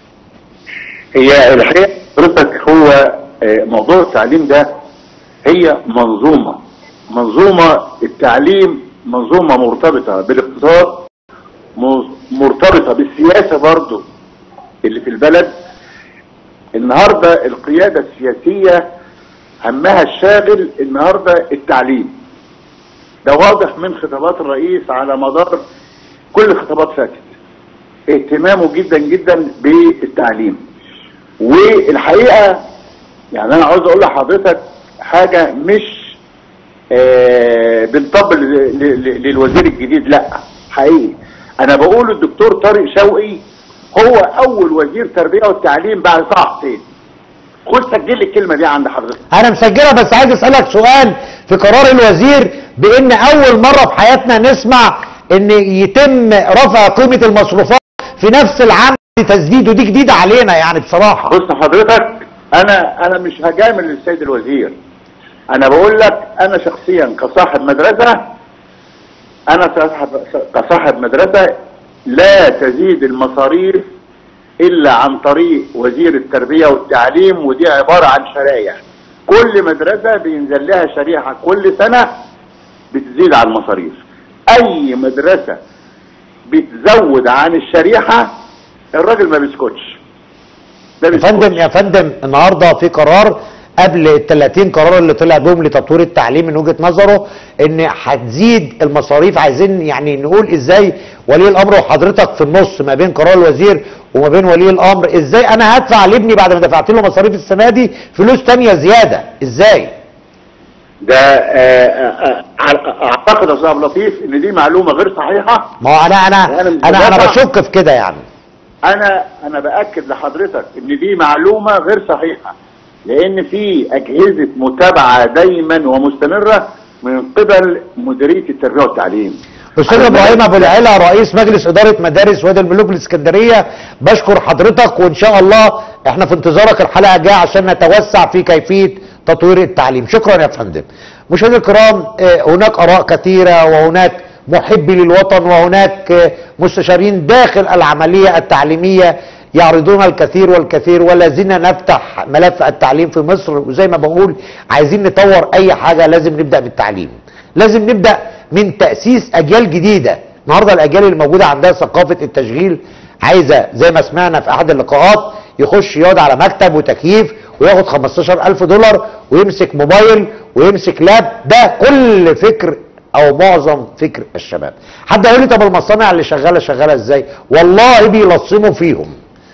Speaker 9: هي الحقيقه حضرتك هو آه، موضوع التعليم ده هي منظومه منظومه التعليم منظومه مرتبطه بالاقتصاد م- مرتبطه بالسياسه برضو اللي في البلد النهارده القياده السياسيه همها الشاغل النهارده التعليم ده واضح من خطابات الرئيس على مدار كل خطابات فاتت اهتمامه جدا جدا بالتعليم والحقيقه يعني انا عاوز اقول لحضرتك حاجة مش آه بنطبل ل- ل- للوزير الجديد لا حقيقي انا بقول الدكتور طارق شوقي هو اول وزير تربية والتعليم بعد طه حسين خد سجل لي الكلمة دي عند حضرتك
Speaker 1: انا مسجلها بس عايز اسالك سؤال في قرار الوزير بان اول مره في حياتنا نسمع ان يتم رفع قيمه المصروفات في نفس العام تسديد ودي جديده علينا يعني بصراحه
Speaker 9: بص حضرتك انا انا مش هجامل السيد الوزير انا بقول لك انا شخصيا كصاحب مدرسة انا كصاحب كصاحب مدرسة لا تزيد المصاريف الا عن طريق وزير التربية والتعليم ودي عبارة عن شرائح كل مدرسة بينزل لها شريحة كل سنة بتزيد على المصاريف اي مدرسة بتزود عن الشريحة الراجل ما بيسكتش ده
Speaker 1: يا
Speaker 9: بيسكتش.
Speaker 1: فندم يا فندم النهارده في قرار قبل ال 30 قرار اللي طلع بهم لتطوير التعليم من وجهه نظره ان هتزيد المصاريف عايزين يعني نقول ازاي ولي الامر وحضرتك في النص ما بين قرار الوزير وما بين ولي الامر ازاي انا هدفع لابني بعد ما دفعت له مصاريف السنه دي فلوس تانية زياده ازاي؟
Speaker 9: ده آه، آه، آه، اعتقد يا استاذ عبد اللطيف ان دي معلومه غير صحيحه
Speaker 1: ما هو انا انا
Speaker 9: أنا مش
Speaker 1: انا انا
Speaker 9: بدافع.
Speaker 1: بشك في كده يعني
Speaker 9: انا انا باكد لحضرتك ان دي معلومه غير صحيحه لان في اجهزه متابعه دايما ومستمره من قبل مديريه التربيه والتعليم
Speaker 1: استاذ
Speaker 9: أنا
Speaker 1: ابراهيم ابو
Speaker 9: بقول-
Speaker 1: العلا رئيس مجلس اداره مدارس وادي الملوك الاسكندريه بشكر حضرتك وان شاء الله احنا في انتظارك الحلقه الجايه عشان نتوسع في كيفيه تطوير التعليم شكرا يا فندم مشاهدينا الكرام آه، هناك اراء كثيره وهناك محبي للوطن وهناك آه، مستشارين داخل العمليه التعليميه يعرضون الكثير والكثير ولا زلنا نفتح ملف التعليم في مصر وزي ما بقول عايزين نطور اي حاجه لازم نبدا بالتعليم لازم نبدا من تاسيس اجيال جديده النهارده الاجيال اللي موجوده عندها ثقافه التشغيل عايزه زي ما سمعنا في احد اللقاءات يخش يقعد على مكتب وتكييف وياخد 15000 دولار ويمسك موبايل ويمسك لاب ده كل فكر او معظم فكر الشباب حد يقول لي طب المصانع اللي شغاله شغاله ازاي والله بيلصموا فيهم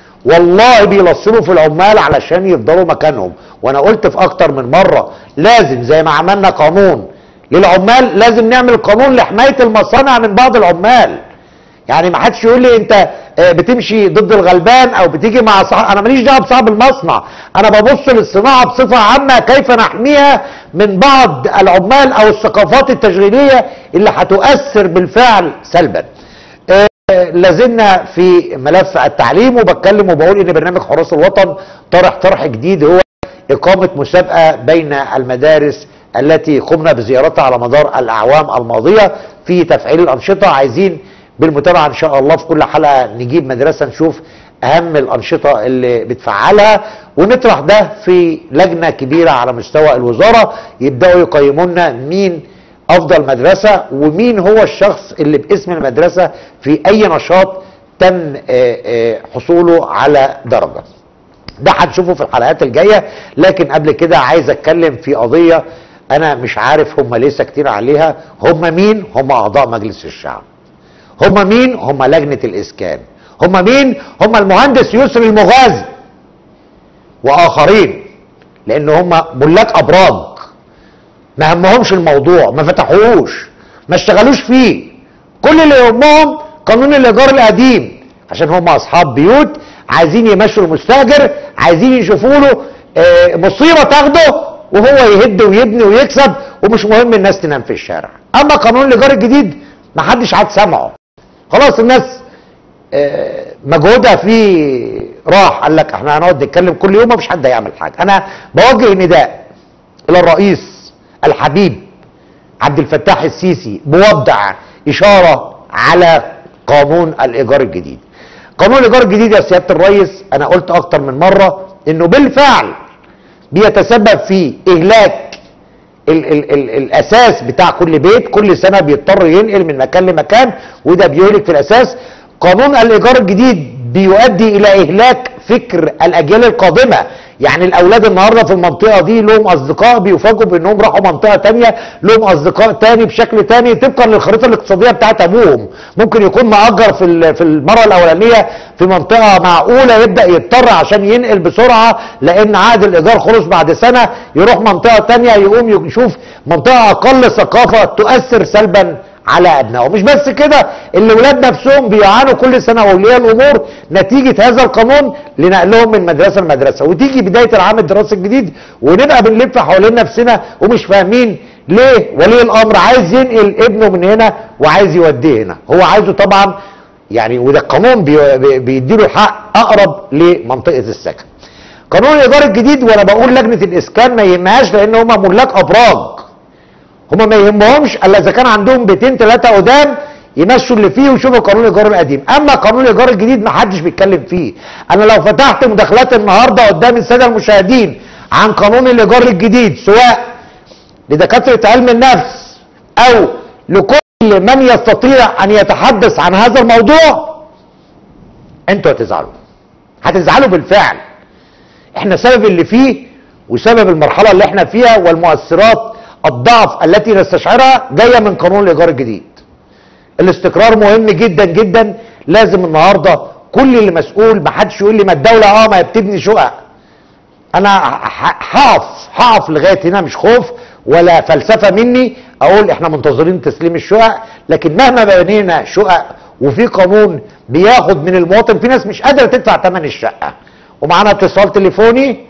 Speaker 1: والله بيلصموا في العمال علشان يفضلوا مكانهم وانا قلت في اكتر من مره لازم زي ما عملنا قانون للعمال لازم نعمل قانون لحمايه المصانع من بعض العمال يعني ما حدش يقول لي انت آه، بتمشي ضد الغلبان او بتيجي مع صاحب انا ماليش دعوه بصاحب المصنع انا ببص للصناعه بصفه عامه كيف نحميها من بعض العمال او الثقافات التشغيليه اللي هتؤثر بالفعل سلبا آه، لازلنا في ملف التعليم وبتكلم وبقول ان برنامج حراس الوطن طرح طرح جديد هو إقامة مسابقة بين المدارس التي قمنا بزيارتها على مدار الأعوام الماضية في تفعيل الأنشطة عايزين بالمتابعة إن شاء الله في كل حلقة نجيب مدرسة نشوف أهم الأنشطة اللي بتفعلها ونطرح ده في لجنة كبيرة على مستوى الوزارة يبدأوا يقيموا لنا مين أفضل مدرسة ومين هو الشخص اللي باسم المدرسة في أي نشاط تم آه، آه، حصوله على درجة ده هنشوفه في الحلقات الجايه لكن قبل كده عايز اتكلم في قضيه انا مش عارف هم ليه ساكتين عليها هم مين هم اعضاء مجلس الشعب هم مين هم لجنه الاسكان هم مين هم المهندس يسري المغازي واخرين لان هم ملاك ابراج ما همهمش الموضوع ما فتحوهوش ما اشتغلوش فيه كل اللي يهمهم قانون الايجار القديم عشان هم اصحاب بيوت عايزين يمشوا المستاجر عايزين يشوفوا له آه، مصيبه تاخده وهو يهد ويبني ويكسب ومش مهم الناس تنام في الشارع اما قانون الايجار الجديد ما حدش عاد سامعه خلاص الناس آه، مجهودها فيه راح قال لك احنا هنقعد نتكلم كل يوم مفيش حد هيعمل حاجه انا بوجه نداء الى الرئيس الحبيب عبد الفتاح السيسي بوضع اشاره على قانون الايجار الجديد قانون الايجار الجديد يا سياده الرئيس انا قلت اكتر من مره انه بالفعل بيتسبب في اهلاك ال ال ال الاساس بتاع كل بيت كل سنه بيضطر ينقل من مكان لمكان وده بيهلك في الاساس قانون الايجار الجديد بيؤدي الى اهلاك فكر الاجيال القادمه يعني الاولاد النهارده في المنطقه دي لهم اصدقاء بيفاجئوا بانهم راحوا منطقه تانية لهم اصدقاء تاني بشكل تاني طبقا للخريطه الاقتصاديه بتاعت ابوهم ممكن يكون مأجر في ال- في المره الاولانيه في منطقه معقوله يبدا يضطر عشان ينقل بسرعه لان عقد الايجار خلص بعد سنه يروح منطقه تانية يقوم يشوف منطقه اقل ثقافه تؤثر سلبا على ابنائهم مش بس كده الاولاد نفسهم بيعانوا كل سنه اولياء الامور نتيجه هذا القانون لنقلهم من مدرسه لمدرسه وتيجي بدايه العام الدراسي الجديد ونبقى بنلف حوالين نفسنا ومش فاهمين ليه ولي الامر عايز ينقل ابنه من هنا وعايز يوديه هنا هو عايزه طبعا يعني وده القانون بي- بي- بيديله الحق اقرب لمنطقه السكن قانون الايجار الجديد وانا بقول لجنه الاسكان ما يهمهاش لان هم ملاك ابراج هما ما يهمهمش الا اذا كان عندهم بيتين ثلاثه قدام يمشوا اللي فيه ويشوفوا قانون الايجار القديم اما قانون الايجار الجديد ما حدش بيتكلم فيه انا لو فتحت مداخلات النهارده قدام الساده المشاهدين عن قانون الايجار الجديد سواء لدكاتره علم النفس او لكل من يستطيع ان يتحدث عن هذا الموضوع انتوا هتزعلوا هتزعلوا بالفعل احنا سبب اللي فيه وسبب المرحله اللي احنا فيها والمؤثرات الضعف التي نستشعرها جايه من قانون الايجار الجديد الاستقرار مهم جدا جدا لازم النهارده كل اللي مسؤول ما حدش يقول لي ما الدوله اه ما هي بتبني شقق انا ح- هقف هقف لغايه هنا مش خوف ولا فلسفه مني اقول احنا منتظرين تسليم الشقق لكن مهما بنينا شقق وفي قانون بياخد من المواطن في ناس مش قادره تدفع ثمن الشقه ومعانا اتصال تليفوني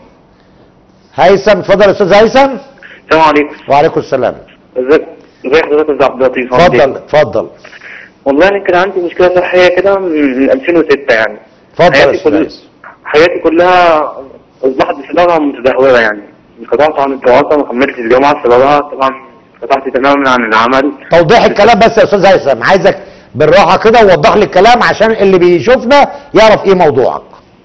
Speaker 1: هيثم اتفضل يا استاذ هيثم
Speaker 10: السلام عليكم
Speaker 1: وعليكم السلام
Speaker 10: ازيك ازي حضرتك يا استاذ عبد اللطيف عامل
Speaker 1: اتفضل
Speaker 10: إيه؟
Speaker 1: اتفضل
Speaker 10: والله انا كان عندي مشكله صحيه كده من 2006 يعني
Speaker 1: اتفضل يا
Speaker 10: حياتي
Speaker 1: استاذ
Speaker 10: كل-
Speaker 1: هيثم
Speaker 10: حياتي كلها اصبحت بسببها متدهوره يعني انقطعت عن الدراسه ما كملتش الجامعه بسببها طبعا انقطعت تماما عن العمل
Speaker 1: توضيح الكلام بس يا استاذ هيثم عايزك بالراحه كده ووضح لي الكلام عشان اللي بيشوفنا يعرف ايه موضوعك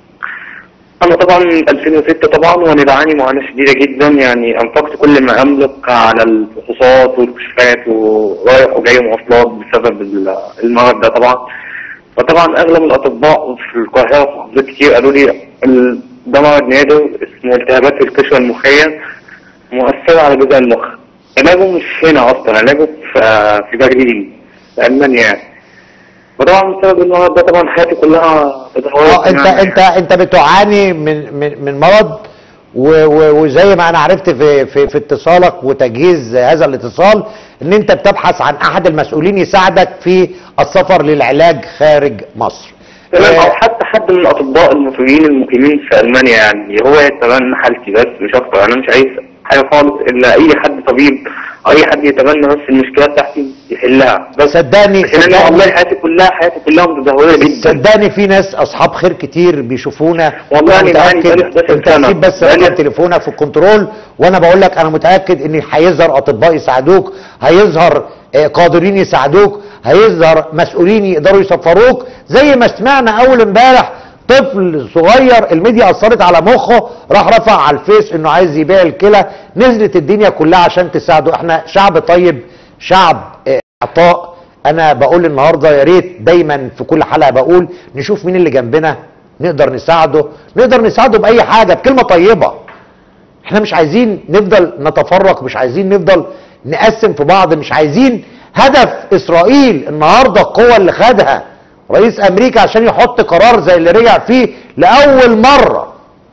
Speaker 10: انا طبعا 2006 طبعا وانا بعاني معاناه شديده جدا يعني انفقت كل ما املك على الفحوصات والكشوفات ورايح وجاي مواصلات بسبب ال- المرض ده طبعا فطبعا اغلب الاطباء في القاهره في محافظات كتير قالوا لي ال- ده مرض نادر اسمه التهابات في القشره المخيه مؤثره على جذع المخ علاجه مش هنا اصلا علاجه في في برلين في المانيا يعني وطبعا بسبب المرض ده طبعا حياتي كلها تدهورت
Speaker 1: اه انت
Speaker 10: يعني.
Speaker 1: انت انت بتعاني من من من مرض و- و- وزي ما انا عرفت في في في اتصالك وتجهيز هذا الاتصال ان انت بتبحث عن احد المسؤولين يساعدك في السفر للعلاج خارج مصر
Speaker 10: تمام
Speaker 1: آه،
Speaker 10: او حتى حد من الاطباء المصريين المقيمين في المانيا يعني هو يتبنى حالتي بس مش اكتر انا مش عايز حاجه خالص الا اي حد طبيب او اي حد يتبنى بس المشكله بتاعتي يحلها بس
Speaker 1: صدقني
Speaker 10: عشان انا والله حياتي كلها حياتي كلها متدهوره جدا
Speaker 1: صدقني في ناس اصحاب خير كتير بيشوفونا
Speaker 10: والله
Speaker 1: أنا
Speaker 10: أنا بعاني
Speaker 1: متاكد
Speaker 10: بقالي 11
Speaker 1: انت
Speaker 10: سنة.
Speaker 1: سيب بس
Speaker 10: بقالي-
Speaker 1: رقم تليفونك في الكنترول وانا بقول لك انا متاكد ان هيظهر اطباء يساعدوك هيظهر آه، قادرين يساعدوك هيظهر مسؤولين يقدروا يسفروك زي ما سمعنا اول امبارح طفل صغير الميديا اثرت على مخه راح رفع على الفيس انه عايز يبيع الكلى نزلت الدنيا كلها عشان تساعده احنا شعب طيب شعب آه، عطاء انا بقول النهارده يا ريت دايما في كل حلقه بقول نشوف مين اللي جنبنا نقدر نساعده نقدر نساعده باي حاجه بكلمه طيبه احنا مش عايزين نفضل نتفرق مش عايزين نفضل نقسم في بعض مش عايزين هدف اسرائيل النهارده القوه اللي خدها رئيس امريكا عشان يحط قرار زي اللي رجع فيه لاول مره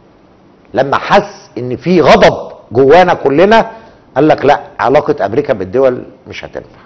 Speaker 1: لما حس ان في غضب جوانا كلنا قال لك لا علاقه امريكا بالدول مش هتنفع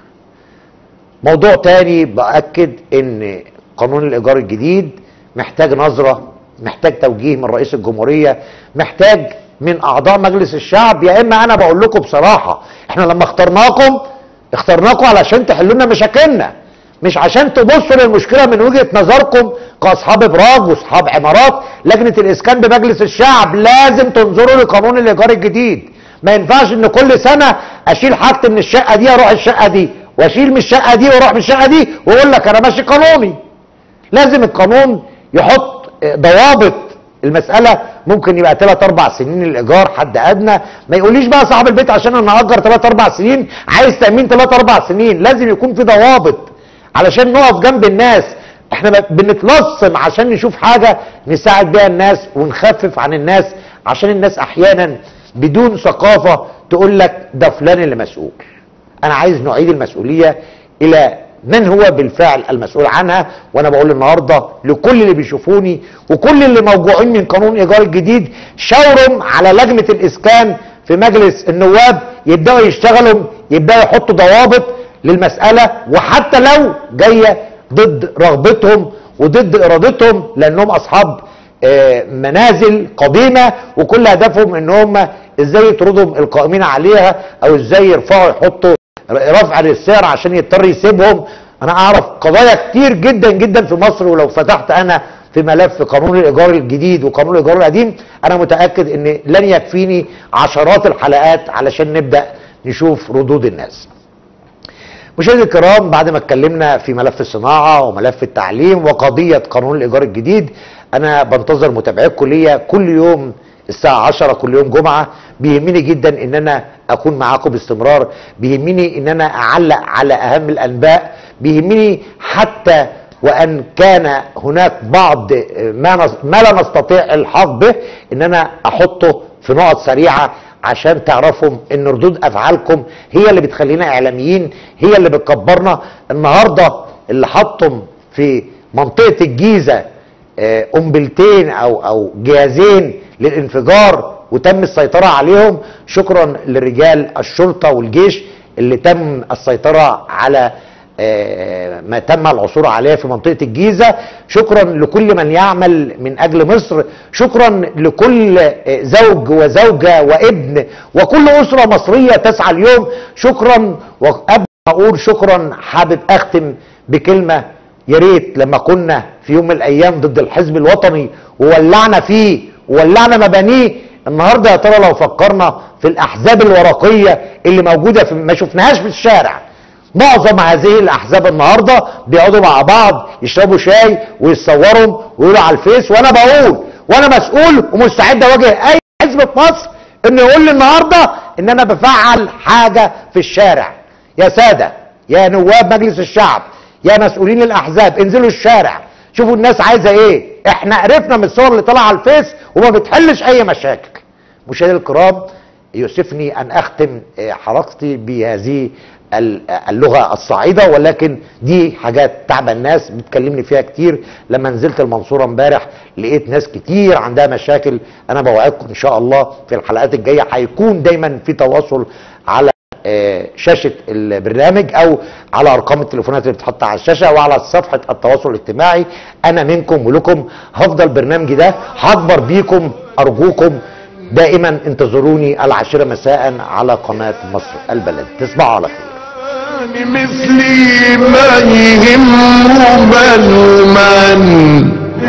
Speaker 1: موضوع تاني باكد ان قانون الايجار الجديد محتاج نظره محتاج توجيه من رئيس الجمهوريه محتاج من اعضاء مجلس الشعب يا اما انا بقول لكم بصراحه احنا لما اخترناكم اخترناكم علشان تحلوا لنا مشاكلنا مش عشان تبصوا للمشكله من وجهه نظركم كاصحاب ابراج واصحاب عمارات لجنه الاسكان بمجلس الشعب لازم تنظروا لقانون الايجار الجديد ما ينفعش ان كل سنه اشيل حاجتي من الشقه دي اروح الشقه دي واشيل من الشقه دي واروح من الشقه دي واقول لك انا ماشي قانوني لازم القانون يحط ضوابط المساله ممكن يبقى 3 4 سنين الايجار حد ادنى ما يقوليش بقى صاحب البيت عشان انا اجر 3 4 سنين عايز تامين 3 4 سنين لازم يكون في ضوابط علشان نقف جنب الناس احنا ب- بنتلصم عشان نشوف حاجة نساعد بيها الناس ونخفف عن الناس عشان الناس احيانا بدون ثقافة تقول لك ده فلان اللي مسؤول انا عايز نعيد المسؤولية الى من هو بالفعل المسؤول عنها وانا بقول النهارده لكل اللي بيشوفوني وكل اللي موجوعين من قانون الايجار الجديد شاورهم على لجنه الاسكان في مجلس النواب يبداوا يشتغلوا يبداوا يحطوا ضوابط للمساله وحتى لو جايه ضد رغبتهم وضد ارادتهم لانهم اصحاب آه، منازل قديمه وكل هدفهم ان هم ازاي يطردوا القائمين عليها او ازاي يرفعوا يحطوا رفع للسعر عشان يضطر يسيبهم انا اعرف قضايا كتير جدا جدا في مصر ولو فتحت انا في ملف قانون الايجار الجديد وقانون الايجار القديم انا متاكد ان لن يكفيني عشرات الحلقات علشان نبدا نشوف ردود الناس مشاهدي الكرام بعد ما اتكلمنا في ملف الصناعه وملف التعليم وقضيه قانون الايجار الجديد انا بنتظر متابعتكم ليا كل يوم الساعه 10 كل يوم جمعه بيهمني جدا ان انا اكون معاكم باستمرار بيهمني ان انا اعلق على اهم الانباء بيهمني حتى وان كان هناك بعض ما نس- ما لا نستطيع الحاق به ان انا احطه في نقط سريعه عشان تعرفوا ان ردود افعالكم هي اللي بتخلينا اعلاميين هي اللي بتكبرنا النهارده اللي حطم في منطقه الجيزه آه، قنبلتين او او جهازين للانفجار وتم السيطره عليهم شكرا لرجال الشرطه والجيش اللي تم السيطره على آه، ما تم العثور عليه في منطقه الجيزه شكرا لكل من يعمل من اجل مصر شكرا لكل آه، زوج وزوجه وابن وكل اسره مصريه تسعى اليوم شكرا وقبل ما اقول شكرا حابب اختم بكلمه يا ريت لما كنا في يوم من الايام ضد الحزب الوطني وولعنا فيه وولعنا مبانيه النهارده يا ترى لو فكرنا في الاحزاب الورقيه اللي موجوده في ما شفناهاش في الشارع معظم هذه الاحزاب النهارده بيقعدوا مع بعض يشربوا شاي ويتصوروا ويقولوا على الفيس وانا بقول وانا مسؤول ومستعد اواجه اي حزب في مصر انه يقول لي النهارده ان انا بفعل حاجه في الشارع يا ساده يا نواب مجلس الشعب يا مسؤولين الاحزاب انزلوا الشارع شوفوا الناس عايزه ايه احنا عرفنا من الصور اللي طالعه على الفيس وما بتحلش اي مشاكل مشاهدينا الكرام يؤسفني ان اختم آه، حلقتي بهذه ال- اللغه الصعيده ولكن دي حاجات تعب الناس بتكلمني فيها كتير لما نزلت المنصوره امبارح لقيت ناس كتير عندها مشاكل انا بوعدكم ان شاء الله في الحلقات الجايه هيكون دايما في تواصل على آه، شاشه البرنامج او على ارقام التليفونات اللي بتحط على الشاشه وعلى صفحه التواصل الاجتماعي انا منكم ولكم هفضل برنامجي ده هكبر بيكم ارجوكم دائما انتظروني العاشرة مساء على قناة مصر البلد تصبحوا على خير
Speaker 3: مثلي ما يهم بل من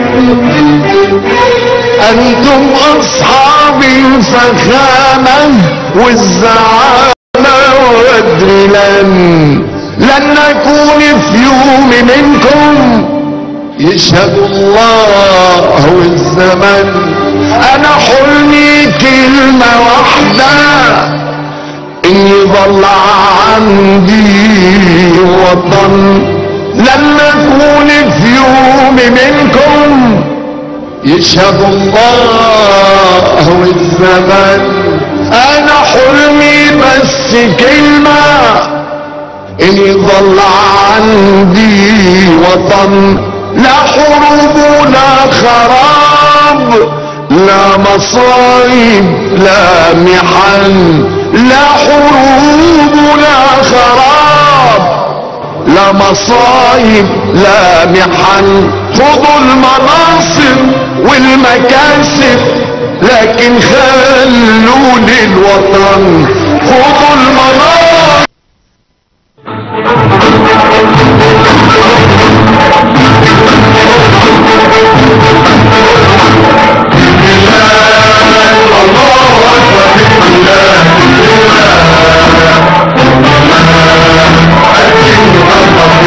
Speaker 3: أنتم أصحاب الفخامة والزعامة وادري لن لن نكون في يوم منكم يشهد الله والزمن أنا حلمي كلمة واحدة إن يضل عندي وطن لن نكون في يوم منكم يشهد الله والزمن أنا حلمي بس كلمة إن يضل عندي وطن لا حروب ولا خراب لا مصايب لا محن لا حروب ولا خراب لا مصايب لا محن خذوا المناصب والمكاسب لكن خلوا للوطن خذوا